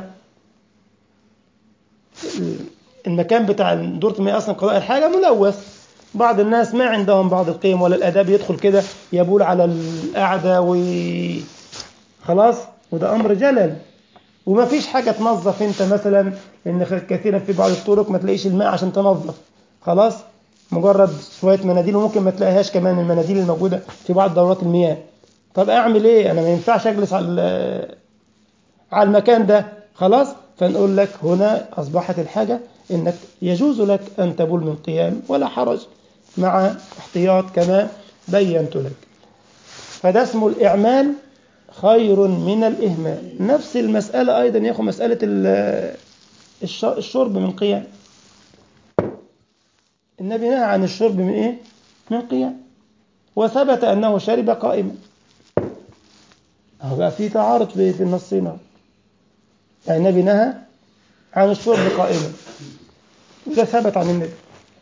المكان بتاع دورة المياه أصلا قضاء الحاجة ملوث بعض الناس ما عندهم بعض القيم ولا الأداب يدخل كده يبول على القعدة و خلاص وده أمر جلل وما فيش حاجة تنظف انت مثلا ان كثيرا في بعض الطرق ما تلاقيش الماء عشان تنظف خلاص مجرد شوية مناديل وممكن ما تلاقيهاش كمان المناديل الموجودة في بعض دورات المياه طب اعمل ايه انا ما ينفعش اجلس على على المكان ده خلاص فنقول لك هنا اصبحت الحاجة انك يجوز لك ان تبول من قيام ولا حرج مع احتياط كما بينت لك فده اسمه الاعمال خير من الإهمال نفس المسألة أيضا يا أخو مسألة الشرب من قيام النبي نهى عن الشرب من إيه؟ من قيام وثبت أنه شرب قائما أهو بقى في تعارض في في النصين يعني النبي نهى عن الشرب قائما وده ثبت عن النبي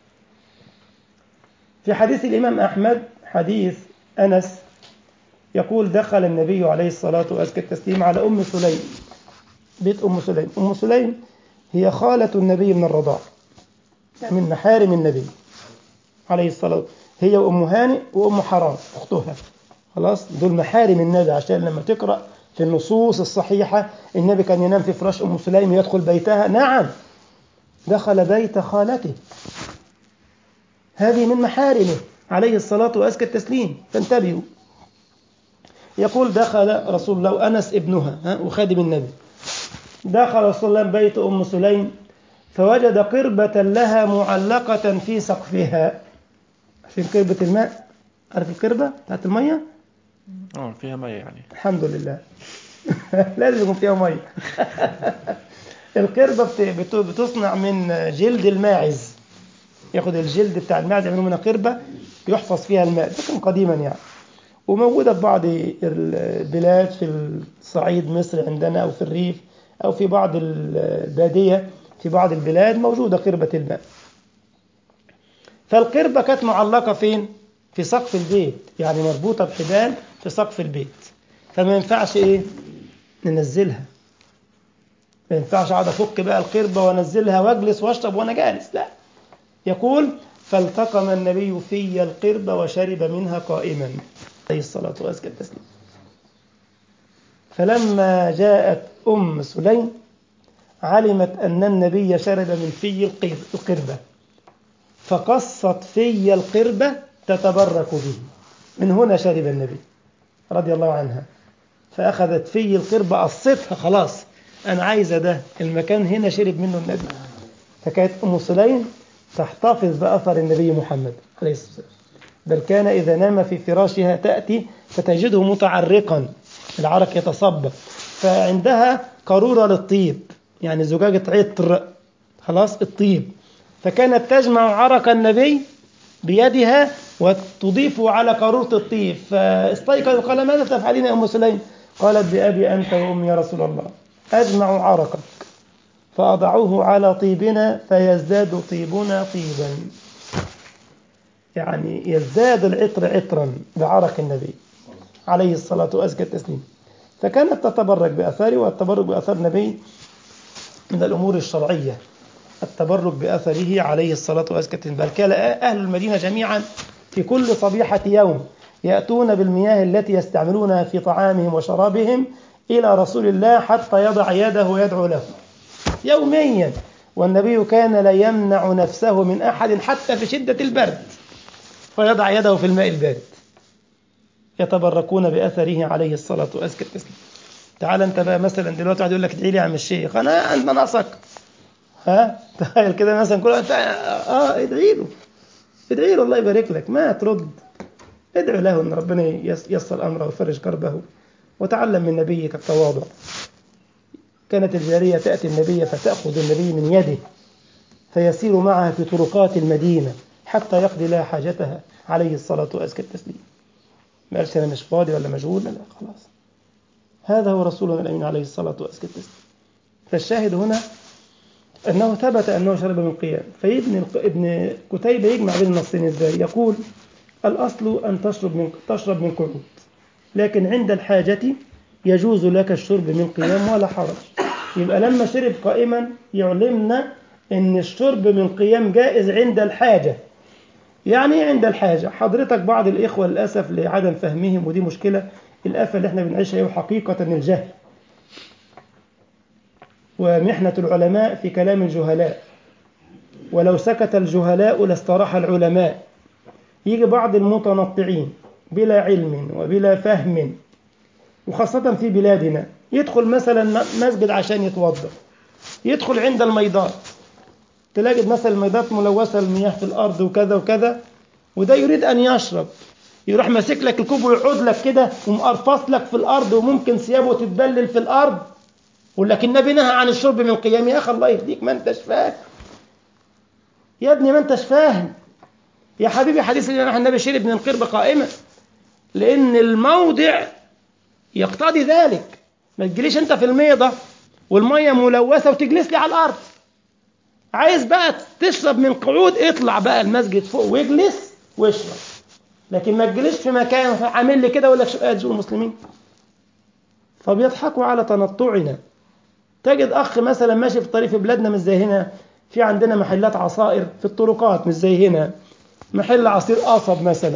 في حديث الإمام أحمد حديث أنس يقول دخل النبي عليه الصلاة وأزكى التسليم على أم سليم بيت أم سليم أم سليم هي خالة النبي من الرضاع يعني من محارم النبي عليه الصلاة هي وأم هانئ وأم حرام أختها خلاص دول محارم النبي عشان لما تقرأ في النصوص الصحيحة النبي كان ينام في فراش أم سليم يدخل بيتها نعم دخل بيت خالته هذه من محارمه عليه الصلاة وأزكى التسليم فانتبهوا يقول دخل رسول الله وأنس ابنها ها وخادم النبي دخل رسول الله بيت أم سليم فوجد قربة لها معلقة في سقفها عارفين قربة الماء عارف القربة بتاعت المية اه فيها مية يعني الحمد لله لازم يكون فيها مية القربة بت- بتصنع من جلد الماعز ياخد الجلد بتاع الماعز يعملوا منها قربة يحفظ فيها الماء ده كان قديما يعني وموجودة في بعض البلاد في الصعيد مصر عندنا أو في الريف أو في بعض البادية في بعض البلاد موجودة قربة الماء فالقربة كانت معلقة فين؟ في سقف البيت يعني مربوطة بحبال في سقف البيت فما ينفعش إيه؟ ننزلها ما ينفعش أقعد أفك بقى القربة وأنزلها وأجلس وأشرب وأنا جالس لا يقول فالتقم النبي في القربة وشرب منها قائما عليه الصلاة وأزكى التسليم فلما جاءت أم سليم علمت أن النبي شرب من في القر- القربة فقصت في القربة تتبرك به من هنا شرب النبي رضي الله عنها فأخذت في القربة قصتها خلاص أنا عايزة ده المكان هنا شرب منه النبي فكانت أم سليم تحتفظ بأثر النبي محمد عليه الصلاة والسلام بل كان إذا نام في فراشها تأتي فتجده متعرقا العرق يتصبب فعندها قارورة للطيب يعني زجاجة عطر خلاص الطيب فكانت تجمع عرق النبي بيدها وتضيفه على قارورة الطيب فاستيقظ قال ماذا تفعلين يا أم سليم قالت بأبي أنت وأمي يا رسول الله أجمع عرقك فأضعه على طيبنا فيزداد طيبنا طيبا يعني يزداد العطر عطرا بعرق النبي عليه الصلاة وأزكى التسليم فكانت تتبرك بأثاره والتبرك بأثر النبي من الأمور الشرعية التبرك بأثره عليه الصلاة وأزكى التسليم بل كان أهل المدينة جميعا في كل صبيحة يوم يأتون بالمياه التي يستعملونها في طعامهم وشرابهم إلى رسول الله حتى يضع يده ويدعو له يوميا والنبي كان لا يمنع نفسه من أحد حتى في شدة البرد فيضع يده في الماء البارد يتبركون بأثره عليه الصلاة وأزكى التسليم تعال انت بقى مثلا دلوقتي واحد يقول لك ادعي لي يا عم الشيخ انا انت ناقصك ها تخيل كده مثلا كل انت اه ادعي له ادعي له الله يبارك لك ما ترد ادعو له ان ربنا يس- ييسر امره ويفرج كربه وتعلم من نبيك التواضع كانت الجارية تأتي النبي فتأخذ النبي من يده فيسير معها في طرقات المدينة حتى يقضي لها حاجتها عليه الصلاة وأزكى التسليم ما قالش أنا مش فاضي ولا مشغول لا لا خلاص هذا هو رسولنا الأمين عليه الصلاة وأزكى التسليم فالشاهد هنا أنه ثبت أنه شرب من قيام فابن الق- ابن كتيبة يجمع بين النصين إزاي يقول الأصل أن تشرب من تشرب من قعود لكن عند الحاجة يجوز لك الشرب من قيام ولا حرج يبقى لما شرب قائما يعلمنا ان الشرب من قيام جائز عند الحاجة يعني ايه عند الحاجة حضرتك بعض الإخوة للأسف لعدم فهمهم ودي مشكلة الآفة اللي احنا بنعيشها هي حقيقة الجهل ومحنة العلماء في كلام الجهلاء ولو سكت الجهلاء لاستراح العلماء يجي بعض المتنطعين بلا علم وبلا فهم وخاصة في بلادنا يدخل مثلا مسجد عشان يتوضا يدخل عند الميضات تلاقي مثلا الميضات ملوثة المياه في الأرض وكذا وكذا وده يريد أن يشرب يروح ماسك لك الكوب ويقعد لك كده ومقرفص لك في الأرض وممكن ثيابه تتبلل في الأرض يقول لك النبي نهى عن الشرب من قيام يا أخي الله يهديك ما أنتش فاهم يا ابني ما أنتش فاهم يا حبيبي حديث اللي النبي شرب من القرب قائمة لأن الموضع يقتضي ذلك ما تجريش أنت في الميضة والمية ملوثة وتجلس لي على الأرض عايز بقى تشرب من قعود اطلع بقى المسجد فوق واجلس واشرب لكن ما تجلسش في مكان عامل لي كده ولا لك المسلمين فبيضحكوا على تنطعنا تجد أخ مثلا ماشي في طريق في بلادنا مش زي هنا في عندنا محلات عصائر في الطرقات مش زي هنا محل عصير قصب مثلا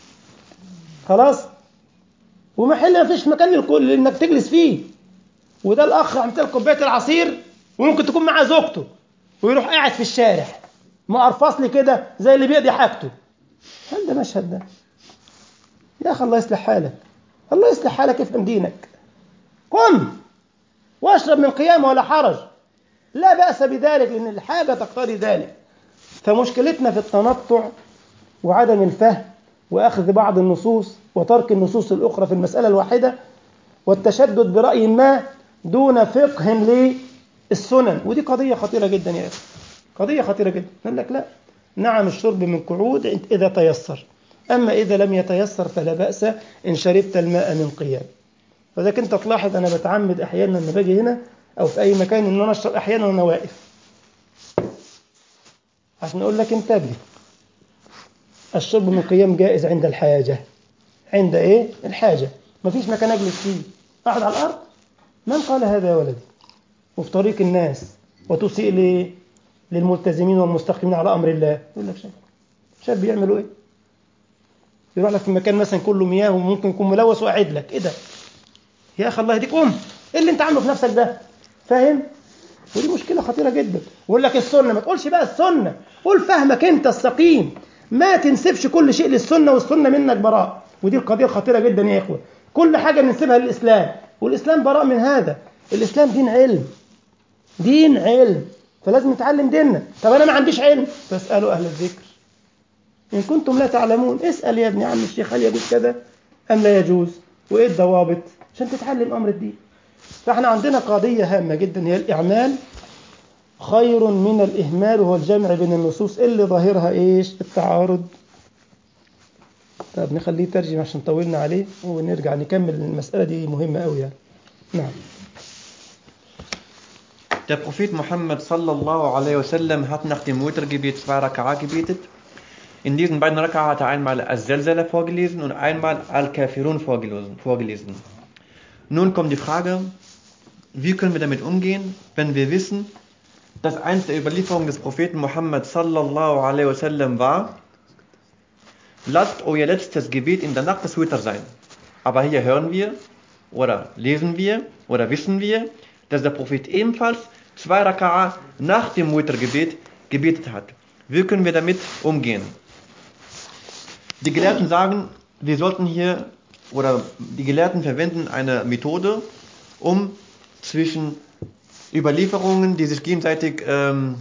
خلاص ومحل ما فيش مكان للكل انك تجلس فيه وده الاخ عملت له كوبايه العصير وممكن تكون معاه زوجته ويروح قاعد في الشارع مقرفص لي كده زي اللي بيقضي حاجته هل ده مشهد ده يا اخي الله يصلح حالك الله يصلح حالك افهم دينك قم واشرب من قيام ولا حرج لا بأس بذلك لأن الحاجة تقتضي ذلك فمشكلتنا في التنطع وعدم الفهم وأخذ بعض النصوص وترك النصوص الأخرى في المسألة الواحدة والتشدد برأي ما دون فقه للسنن ودي قضية خطيرة جدا يا أخي قضية خطيرة جدا نقول لك لا نعم الشرب من قعود إذا تيسر أما إذا لم يتيسر فلا بأس إن شربت الماء من قيام فذاك أنت تلاحظ أنا بتعمد أحيانا لما باجي هنا أو في أي مكان إن أنا أشرب أحيانا وأنا واقف عشان أقول لك انتبه الشرب من قيام جائز عند الحاجة عند إيه؟ الحاجة مفيش مكان أجلس فيه أقعد على الأرض من قال هذا يا ولدي وفي طريق الناس وتسيء ليه؟ للملتزمين والمستقيمين على أمر الله يقول لك شايف شايف بيعملوا إيه؟ يروح لك في مكان مثلا كله مياه وممكن يكون ملوث وقاعد لك إيه ده؟ يا أخي الله يهديك قوم إيه اللي أنت عامله في نفسك ده؟ فاهم؟ ودي مشكلة خطيرة جدا ويقول لك السنة ما تقولش بقى السنة قول فهمك أنت السقيم ما تنسبش كل شيء للسنة والسنة منك براء ودي القضية خطيرة جدا يا إخوة كل حاجة ننسبها للإسلام والإسلام براء من هذا الإسلام دين علم دين علم فلازم نتعلم ديننا طب أنا ما عنديش علم فاسألوا أهل الذكر إن كنتم لا تعلمون اسأل يا ابن عم الشيخ هل يجوز كذا أم لا يجوز وإيه الضوابط عشان تتعلم أمر الدين فاحنا عندنا قضية هامة جدا هي الإعمال خير من الإهمال وهو الجمع بين النصوص اللي ظاهرها إيش التعارض طب نخليه ترجم عشان طولنا عليه ونرجع نكمل المسألة دي مهمة أوي يعني نعم Der Prophet Muhammad sallallahu alaihi wasallam hat nach dem Muttergebet zwei Raka'a gebetet. In diesen beiden Raka'a hat er einmal Al-Zalzala vorgelesen und einmal Al-Kafirun vorgelesen. vorgelesen. Nun kommt die Frage, wie können wir damit umgehen, wenn wir wissen, dass eins der Überlieferungen des Propheten Muhammad sallallahu alaihi wasallam war, lasst euer letztes Gebet in der Nacht das Witr sein. Aber hier hören wir oder lesen wir oder wissen wir, dass der Prophet ebenfalls zwei Raka'a nach dem Witr-Gebet gebetet hat. Wie können wir damit umgehen? Die Gelehrten sagen, wir sollten hier oder die Gelehrten verwenden eine Methode, um zwischen Überlieferungen, die sich gegenseitig ähm,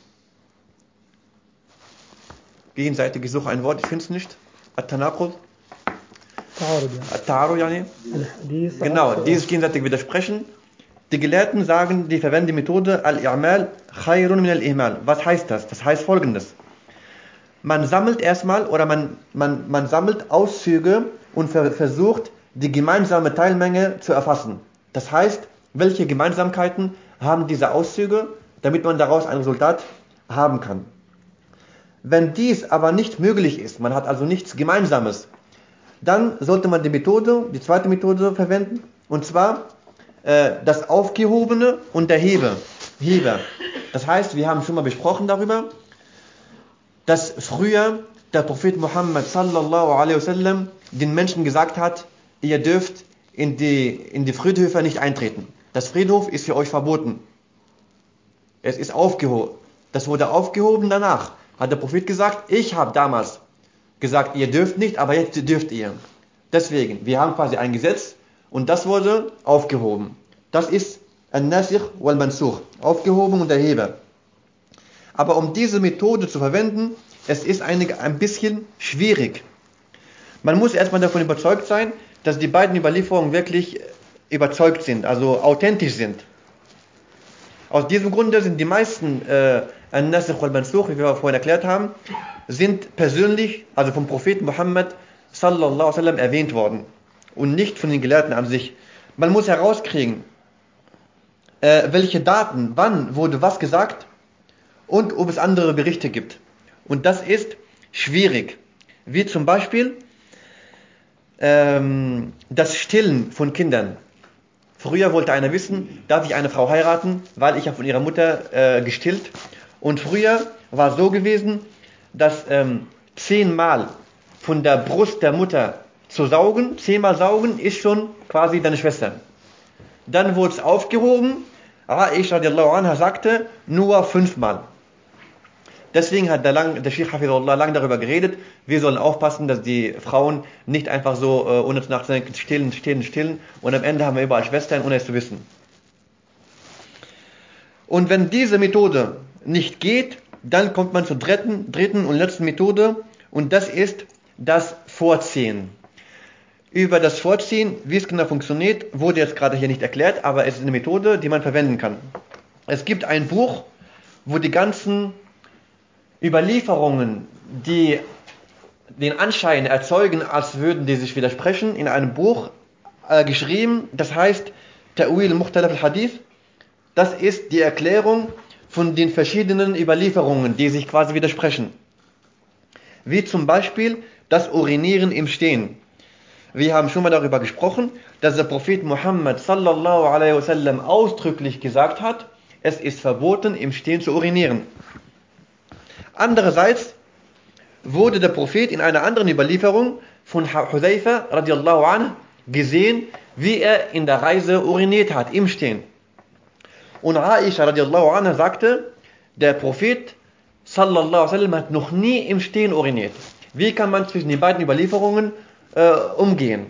gegenseitig, ich suche ein Wort, ich finde es nicht, At-Tanaqud, تعارض يعني At-Ta'aru, yani. الحديث Genau, عكس- die sich gegenseitig widersprechen. Die Gelehrten sagen, die verwenden die Methode Al-I'mal khayrun min al-Ihmal. Was heißt das? Das heißt folgendes. Man sammelt erstmal oder man, man, man sammelt Auszüge und ver versucht, die gemeinsame Teilmenge zu erfassen. Das heißt, welche Gemeinsamkeiten haben diese Auszüge, damit man daraus ein Resultat haben kann. Wenn dies aber nicht möglich ist, man hat also nichts Gemeinsames, dann sollte man die Methode, die zweite Methode verwenden, und zwar äh, das Aufgehobene und der Hebe. Heber. Das heißt, wir haben schon mal besprochen darüber, dass früher der Prophet Muhammad sallallahu alaihi wasallam den Menschen gesagt hat, ihr dürft in die, in die Friedhöfe nicht eintreten. Das Friedhof ist für euch verboten. Es ist aufgehoben. Das wurde aufgehoben danach. Hat der Prophet gesagt, ich habe damals gesagt, ihr dürft nicht, aber jetzt dürft ihr. Deswegen, wir haben quasi ein Gesetz und das wurde aufgehoben. Das ist ein Nasikh wal Mansukh, Aufgehoben und Erheber. Aber um diese Methode zu verwenden, es ist eine, ein bisschen schwierig. Man muss erstmal davon überzeugt sein, dass die beiden Überlieferungen wirklich überzeugt sind, also authentisch sind. Aus diesem Grunde sind die meisten äh, An-Nasikh wal Mansukh, wie wir vorhin erklärt haben, sind persönlich, also vom Propheten Muhammad sallallahu alaihi wasallam erwähnt worden und nicht von den Gelehrten an sich. Man muss herauskriegen, äh, welche Daten, wann wurde was gesagt und ob es andere Berichte gibt. Und das ist schwierig. Wie zum Beispiel ähm, das Stillen von Kindern. Früher wollte einer wissen, darf ich eine Frau heiraten, weil ich habe von ihrer Mutter äh, gestillt. Und früher war es so gewesen, dass ähm, zehnmal von der Brust der Mutter zu saugen, zehnmal saugen, ist schon quasi deine Schwester. Dann wurde es aufgehoben. Aisha radiallahu anha sagte, nur fünfmal. Deswegen hat der, lang, der Sheikh Hafidullah lang darüber geredet, wir sollen aufpassen, dass die Frauen nicht einfach so, äh, ohne zu nachzudenken, stillen, stillen, stillen und am Ende haben wir überall Schwestern, ohne es zu wissen. Und wenn diese Methode nicht geht, dann kommt man zur dritten, dritten und letzten Methode und das ist das Vorziehen. Über das Vorziehen, wie es genau funktioniert, wurde jetzt gerade hier nicht erklärt, aber es ist eine Methode, die man verwenden kann. Es gibt ein Buch, wo die ganzen Überlieferungen, die den Anschein erzeugen, als würden die sich widersprechen, in einem Buch äh, geschrieben, das heißt Ta'wil Mukhtalaf al-Hadith. Das ist die Erklärung von den verschiedenen Überlieferungen, die sich quasi widersprechen. Wie zum Beispiel das Urinieren im Stehen. Wir haben schon mal darüber gesprochen, dass der Prophet Muhammad sallallahu alaihi wasallam ausdrücklich gesagt hat, es ist verboten, im Stehen zu urinieren. Andererseits wurde der Prophet in einer anderen Überlieferung von Hudayfa radiallahu anh gesehen, wie er in der Reise uriniert hat, im Stehen. Und Aisha radiallahu anha sagte, der Prophet sallallahu alaihi wasallam hat noch nie im Stehen uriniert. Wie kann man zwischen den beiden Überlieferungen äh, umgehen?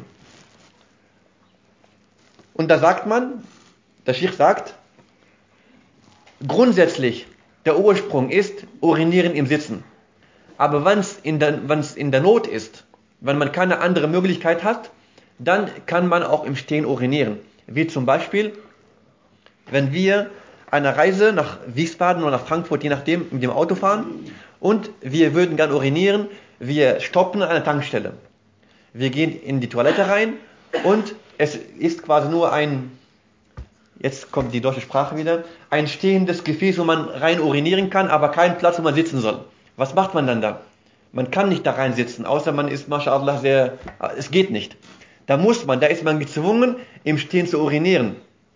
Und da sagt man, der Sheikh sagt, grundsätzlich der Ursprung ist urinieren im Sitzen. Aber wenn es in, der, in der Not ist, wenn man keine andere Möglichkeit hat, dann kann man auch im Stehen urinieren. Wie zum Beispiel, wenn wir eine Reise nach Wiesbaden oder nach Frankfurt, je nachdem, mit dem Auto fahren und wir würden gern urinieren, wir stoppen an einer Tankstelle. Wir gehen in die Toilette rein und es ist quasi nur ein jetzt kommt die deutsche Sprache wieder, ein stehendes Gefäß, wo man rein urinieren kann, aber keinen Platz, wo man sitzen soll. Was macht man dann da? Man kann nicht da rein sitzen, außer man ist, mashallah, sehr, es geht nicht. Da muss man, da ist man gezwungen, im Stehen zu urinieren.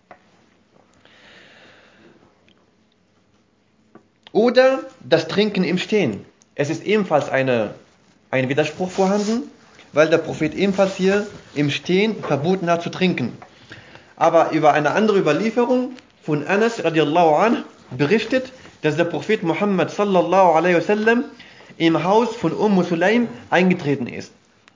Oder das Trinken im Stehen. Es ist ebenfalls eine, ein Widerspruch vorhanden, weil der Prophet ebenfalls hier im Stehen verboten hat zu trinken aber über eine andere Überlieferung von Anas radiallahu anh berichtet, dass der Prophet Muhammad sallallahu alaihi wasallam im Haus von Umm Sulaim eingetreten ist.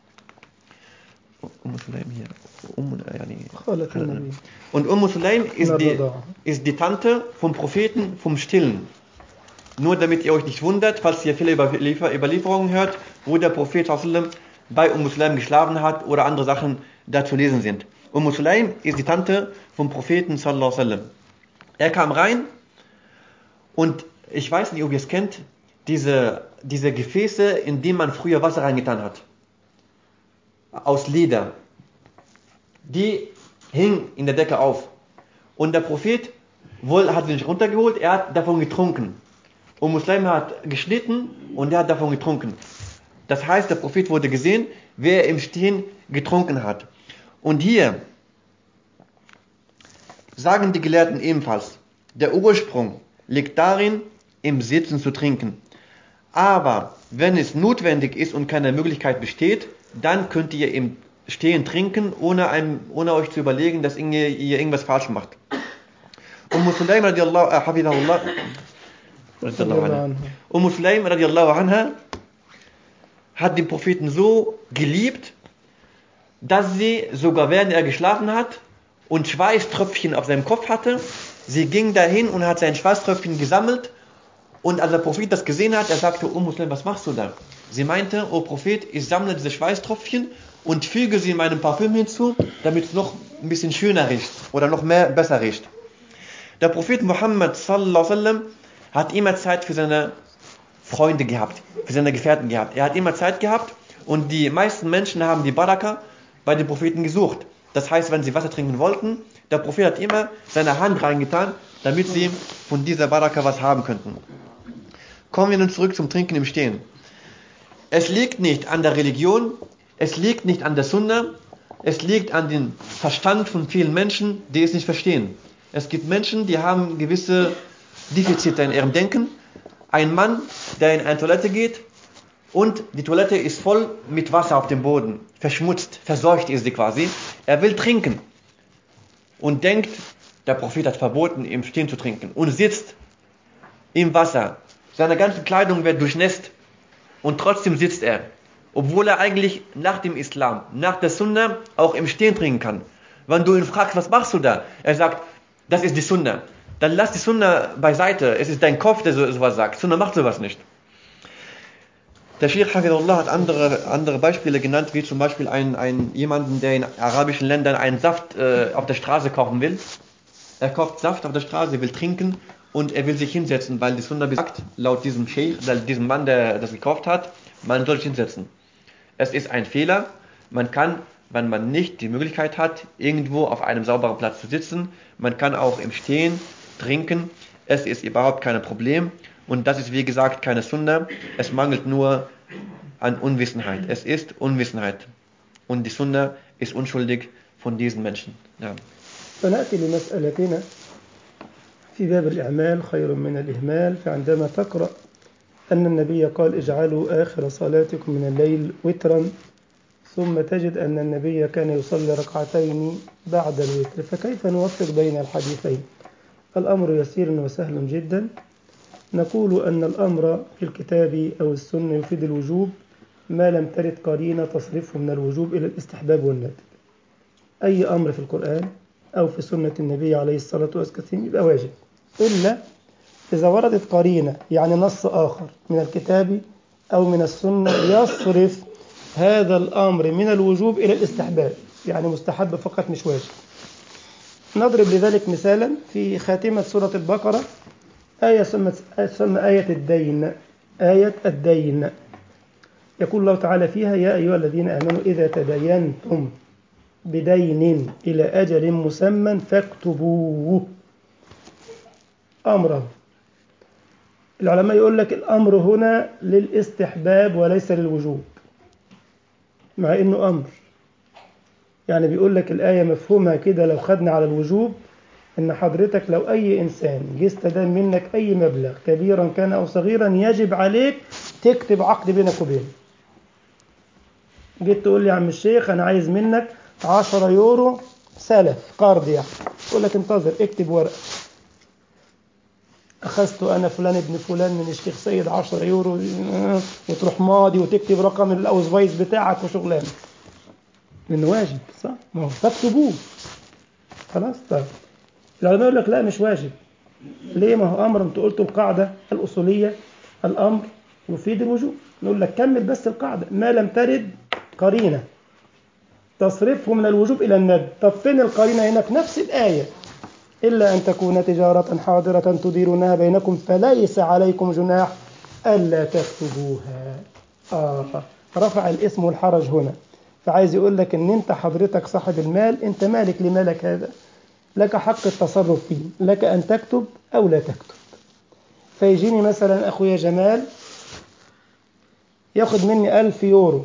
Umm Sulaim hier. Umm, yani. Und Umm Sulaim ist die, ist die Tante vom Propheten vom Stillen. Nur damit ihr euch nicht wundert, falls ihr viele Überliefer Überlieferungen hört, wo der Prophet sallam bei Umm Sulaim geschlafen hat oder andere Sachen da zu lesen sind. Umm Sulaim ist die Tante vom Propheten sallallahu alaihi wasallam. Er kam rein und ich weiß nicht, ob ihr es kennt, diese, diese Gefäße, in die man früher Wasser reingetan hat. Aus Leder. Die hingen in der Decke auf. Und der Prophet wohl, hat sie nicht runtergeholt, er hat davon getrunken. Und Muslim hat geschnitten und er hat davon getrunken. Das heißt, der Prophet wurde gesehen, wer im Stehen getrunken hat. Und hier sagen die Gelehrten ebenfalls, der Ursprung liegt darin, im Sitzen zu trinken. Aber wenn es notwendig ist und keine Möglichkeit besteht, dann könnt ihr im Stehen trinken, ohne, einem, ohne euch zu überlegen, dass ihr irgendwas falsch macht. Umm Sulaim radiallahu, äh, hafidahullah, radiallahu anha. Umm Sulaim radiallahu anha hat den Propheten so geliebt, dass sie sogar während er geschlafen hat und Schweißtröpfchen auf seinem Kopf hatte, sie ging dahin und hat sein Schweißtröpfchen gesammelt und als der Prophet das gesehen hat, er sagte, oh Muslim, was machst du da? Sie meinte, oh Prophet, ich sammle diese Schweißtröpfchen und füge sie in meinem Parfüm hinzu, damit es noch ein bisschen schöner riecht oder noch mehr besser riecht. Der Prophet Muhammad sallallahu alaihi wasallam hat immer Zeit für seine Freunde gehabt, für seine Gefährten gehabt. Er hat immer Zeit gehabt und die meisten Menschen haben die Baraka bei den Propheten gesucht. Das heißt, wenn sie Wasser trinken wollten, der Prophet hat immer seine Hand reingetan, damit sie von dieser Baraka was haben könnten. Kommen wir nun zurück zum Trinken im Stehen. Es liegt nicht an der Religion, es liegt nicht an der Sunna, es liegt an dem Verstand von vielen Menschen, die es nicht verstehen. Es gibt Menschen, die haben gewisse Defizite in ihrem Denken. Ein Mann, der in eine Toilette geht und die Toilette ist voll mit Wasser auf dem Boden, verschmutzt, verseucht ist sie quasi. Er will trinken und denkt, der Prophet hat verboten, im Stehen zu trinken und sitzt im Wasser. Seine ganze Kleidung wird durchnässt und trotzdem sitzt er, obwohl er eigentlich nach dem Islam, nach der Sunna auch im Stehen trinken kann. Wenn du ihn fragst, was machst du da? Er sagt, das ist die Sunna. Dann lass die Sunna beiseite. Es ist dein Kopf, der so, sowas sagt. Sunna macht sowas nicht. Der Sheikh Hafidullah hat andere, andere Beispiele genannt, wie zum Beispiel ein, ein, jemanden, der in arabischen Ländern einen Saft äh, auf der Straße kochen will. Er kocht Saft auf der Straße, will trinken und er will sich hinsetzen, weil die Sunna besagt, laut diesem Sheikh, diesem Mann, der das gekauft hat, man soll sich hinsetzen. Es ist ein Fehler. Man kann, wenn man nicht die Möglichkeit hat, irgendwo auf einem sauberen Platz zu sitzen, man kann auch im Stehen trinken. Es ist überhaupt kein Problem. Und das ist wie gesagt keine Sunna. Es mangelt nur an Unwissenheit. Es ist Unwissenheit. Und die Sunna ist unschuldig von diesen Menschen. Ja. فنأتي لمسألتنا في باب الإعمال خير من الإهمال فعندما تقرأ أن النبي قال اجعلوا آخر صلاتكم من الليل وترا ثم تجد أن النبي كان يصلي ركعتين بعد الوتر فكيف نوفق بين الحديثين الأمر يسير وسهل جدا نقول أن الأمر في الكتاب أو السنة يفيد الوجوب ما لم ترد قرينة تصرفه من الوجوب إلى الاستحباب والندب أي أمر في القرآن أو في سنة النبي عليه الصلاة والسلام يبقى واجب إلا إذا وردت قرينة يعني نص آخر من الكتاب أو من السنة يصرف هذا الأمر من الوجوب إلى الاستحباب يعني مستحب فقط مش واجب نضرب لذلك مثالا في خاتمة سورة البقرة آية تسمى آية الدين آية الدين يقول الله تعالى فيها يا أيها الذين آمنوا إذا تدينتم بدين إلى أجل مسمى فاكتبوه أمره العلماء يقول لك الأمر هنا للاستحباب وليس للوجوب مع إنه أمر يعني بيقول لك الآية مفهومها كده لو خدنا على الوجوب إن حضرتك لو أي إنسان جه استدان منك أي مبلغ كبيرا كان أو صغيرا يجب عليك تكتب عقد بينك وبينه جيت تقول لي يا عم الشيخ أنا عايز منك 10 يورو سلف قرض يعني يقول لك انتظر اكتب ورقة أخذت أنا فلان ابن فلان من الشيخ سيد 10 يورو وتروح ماضي وتكتب رقم الأوزفايس بتاعك وشغلانة لأنه واجب صح؟ ما هو فاكتبوه خلاص طيب العلماء يقول لك لا مش واجب ليه ما هو أمر أنت قلت القاعدة الأصولية الأمر يفيد الوجوب نقول لك كمل بس القاعدة ما لم ترد قرينة تصرفه من الوجوب إلى الندب طب فين القرينة هنا في نفس الآية إلا أن تكون تجارة حاضرة تديرونها بينكم فليس عليكم جناح ألا تكتبوها آه رفع الاسم والحرج هنا فعايز يقول لك ان انت حضرتك صاحب المال انت مالك لمالك هذا لك حق التصرف فيه لك ان تكتب او لا تكتب فيجيني مثلا اخويا جمال ياخد مني ألف يورو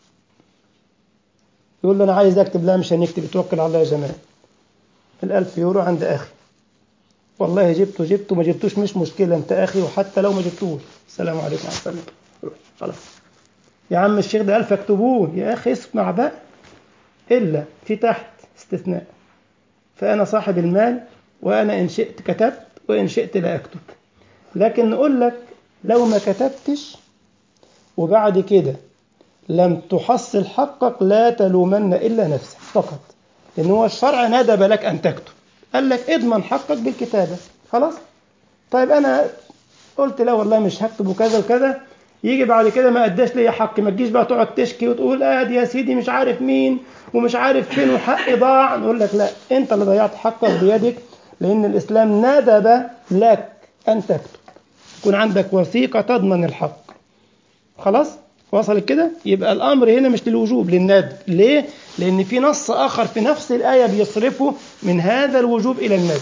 يقول له انا عايز اكتب لا مش هنكتب توكل على الله يا جمال الألف يورو عند أخي والله جبته جبته ما جبتوش مش مشكلة أنت أخي وحتى لو ما جبتوش السلام عليكم ورحمة الله خلاص يا عم الشيخ ده ألف اكتبوه يا أخي اسمع بقى إلا في تحت استثناء فأنا صاحب المال وأنا إن شئت كتبت وإن شئت لا أكتب لكن نقول لك لو ما كتبتش وبعد كده لم تحصل حقك لا تلومن إلا نفسك فقط لأن هو الشرع ندب لك أن تكتب قال لك اضمن حقك بالكتابة خلاص طيب أنا قلت لا والله مش هكتب وكذا وكذا يجي بعد كده ما اداش لي حق ما تجيش بقى تقعد تشكي وتقول اه دي يا سيدي مش عارف مين ومش عارف فين وحقي ضاع نقول لك لا انت اللي ضيعت حقك بيدك لان الاسلام ندب لك ان تكتب يكون عندك وثيقه تضمن الحق خلاص وصلت كده يبقى الامر هنا مش للوجوب للندب ليه لان في نص اخر في نفس الايه بيصرفه من هذا الوجوب الى الندب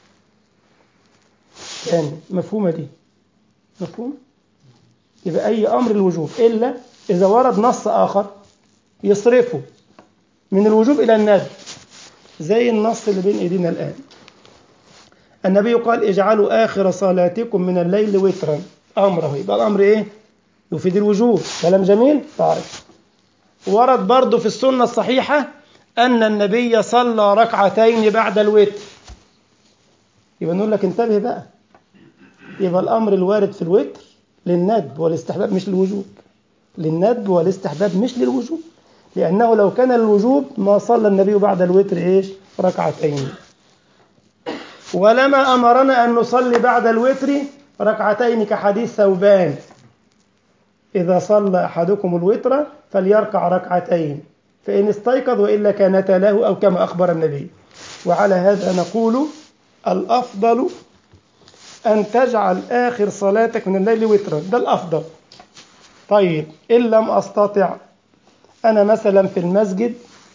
يعني مفهومه دي مفهوم يبقى أي أمر الوجوب إلا إذا ورد نص آخر يصرفه من الوجوب إلى الندب زي النص اللي بين إيدينا الآن النبي قال اجعلوا آخر صلاتكم من الليل وترا أمره يبقى الأمر إيه؟ يفيد الوجوب كلام جميل؟ طيب ورد برضه في السنة الصحيحة أن النبي صلى ركعتين بعد الوتر يبقى نقول لك انتبه بقى يبقى الأمر الوارد في الوتر للندب والاستحباب مش للوجوب للندب والاستحباب مش للوجوب لأنه لو كان الوجوب ما صلى النبي بعد الوتر إيش ركعتين ولما أمرنا أن نصلي بعد الوتر ركعتين كحديث ثوبان إذا صلى أحدكم الوتر فليركع ركعتين فإن استيقظ وإلا كانتا له أو كما أخبر النبي وعلى هذا نقول الأفضل أن تجعل آخر صلاتك من الليل وترا ده الأفضل طيب إن لم أستطع أنا مثلا في المسجد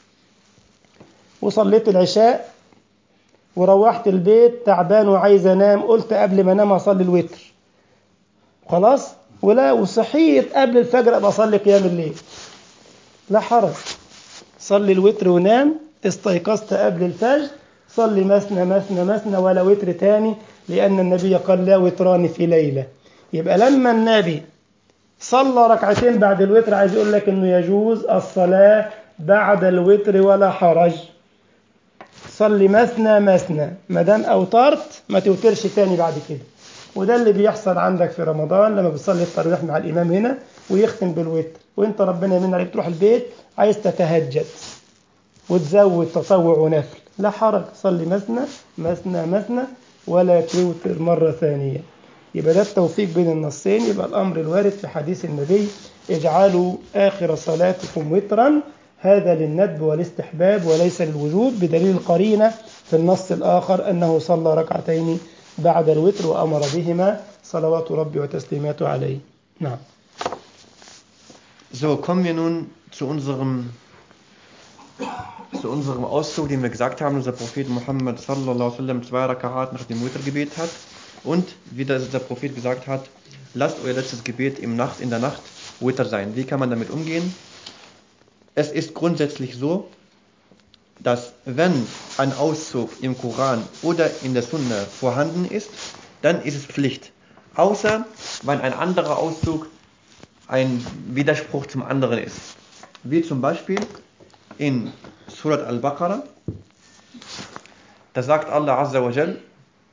وصليت العشاء وروحت البيت تعبان وعايز أنام قلت قبل ما أنام أصلي الوتر خلاص ولا وصحيت قبل الفجر أبقى أصلي قيام الليل لا حرج صلي الوتر ونام استيقظت قبل الفجر صلي مثنى مثنى مثنى ولا وتر تاني لأن النبي قال لا وتران في ليلة يبقى لما النبي صلى ركعتين بعد الوتر عايز يقول لك انه يجوز الصلاة بعد الوتر ولا حرج صلي مثنى مثنى ما دام اوترت ما توترش تاني بعد كده وده اللي بيحصل عندك في رمضان لما بتصلي التراويح مع الامام هنا ويختم بالوتر وانت ربنا يمن عليك تروح البيت عايز تتهجد وتزود تطوع ونفل لا حرج صلي مثنى مثنى مثنى ولا توتر مرة ثانية يبقى ده التوفيق بين النصين يبقى الأمر الوارد في حديث النبي اجعلوا آخر صلاتكم وترا هذا للندب والاستحباب وليس للوجوب بدليل القرينة في النص الآخر أنه صلى ركعتين بعد الوتر وأمر بهما صلوات ربي وتسليماته عليه نعم So, kommen wir nun zu unserem, zu unserem Auszug, den wir gesagt haben, unser Prophet Muhammad sallallahu alaihi wasallam zwei Rakaat nach dem Wittergebet hat und wie das der Prophet gesagt hat, lasst euer letztes Gebet im Nacht, in der Nacht Witter sein. Wie kann man damit umgehen? Es ist grundsätzlich so, dass wenn ein Auszug im Koran oder in der Sunna vorhanden ist, dann ist es Pflicht. Außer wenn ein anderer Auszug ein Widerspruch zum anderen ist. Wie zum Beispiel in Surat al-Baqarah, da sagt Allah Azza wa Jal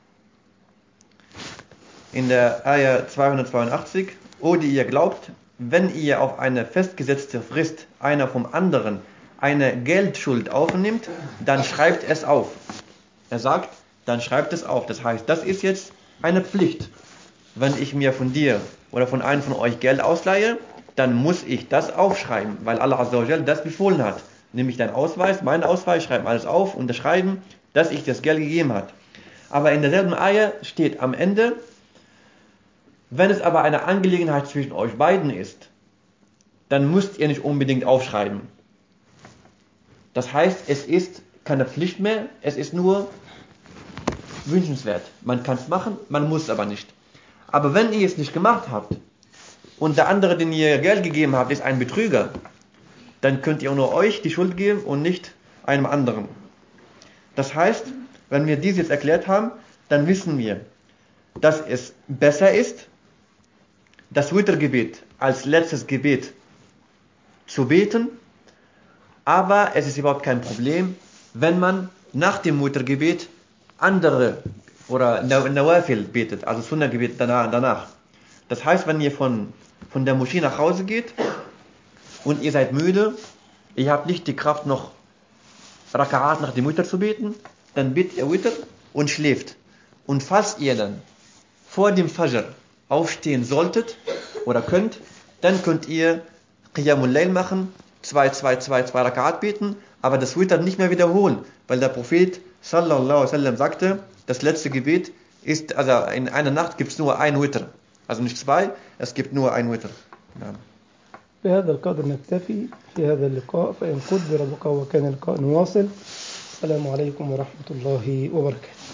in der Ayah 282, O die ihr glaubt, wenn ihr auf eine festgesetzte Frist einer vom anderen eine Geldschuld aufnimmt, dann schreibt es auf. Er sagt, dann schreibt es auf. Das heißt, das ist jetzt eine Pflicht. Wenn ich mir von dir oder von einem von euch Geld ausleihe, dann muss ich das aufschreiben, weil Allah Azza wa Jal das befohlen hat. Nämlich dein Ausweis, mein Ausweis, schreib alles auf, unterschreiben, dass ich das Geld gegeben hat. Aber in derselben Eier steht am Ende, wenn es aber eine Angelegenheit zwischen euch beiden ist, dann müsst ihr nicht unbedingt aufschreiben. Das heißt, es ist keine Pflicht mehr, es ist nur wünschenswert. Man kann es machen, man muss es aber nicht. Aber wenn ihr es nicht gemacht habt und der andere, den ihr Geld gegeben habt, ist ein Betrüger, dann könnt ihr nur euch die Schuld geben und nicht einem anderen. Das heißt, wenn wir dies jetzt erklärt haben, dann wissen wir, dass es besser ist, das Wittergebet als letztes Gebet zu beten, aber es ist überhaupt kein Problem, wenn man nach dem Wittergebet andere oder Na- Nawafil betet, also Sunnah-Gebet danach, danach. Das heißt, wenn ihr von, von der Moschee nach Hause geht und ihr seid müde, ihr habt nicht die Kraft noch Raka'at nach dem Witr zu beten, dann betet ihr Witr und schläft. Und falls ihr dann vor dem Fajr aufstehen solltet oder könnt, dann könnt ihr Qiyamul Layl machen, zwei, zwei, zwei, zwei Rakat beten, aber das Witr nicht mehr wiederholen, weil der Prophet sallallahu alaihi wasallam sagte, das letzte Gebet ist, also in einer Nacht gibt es nur ein Witr. Also nicht zwei, es gibt nur ein Witr. Ja. بهذا القدر نكتفي في هذا اللقاء فإن قدر بقى وكان اللقاء نواصل السلام عليكم ورحمة الله وبركاته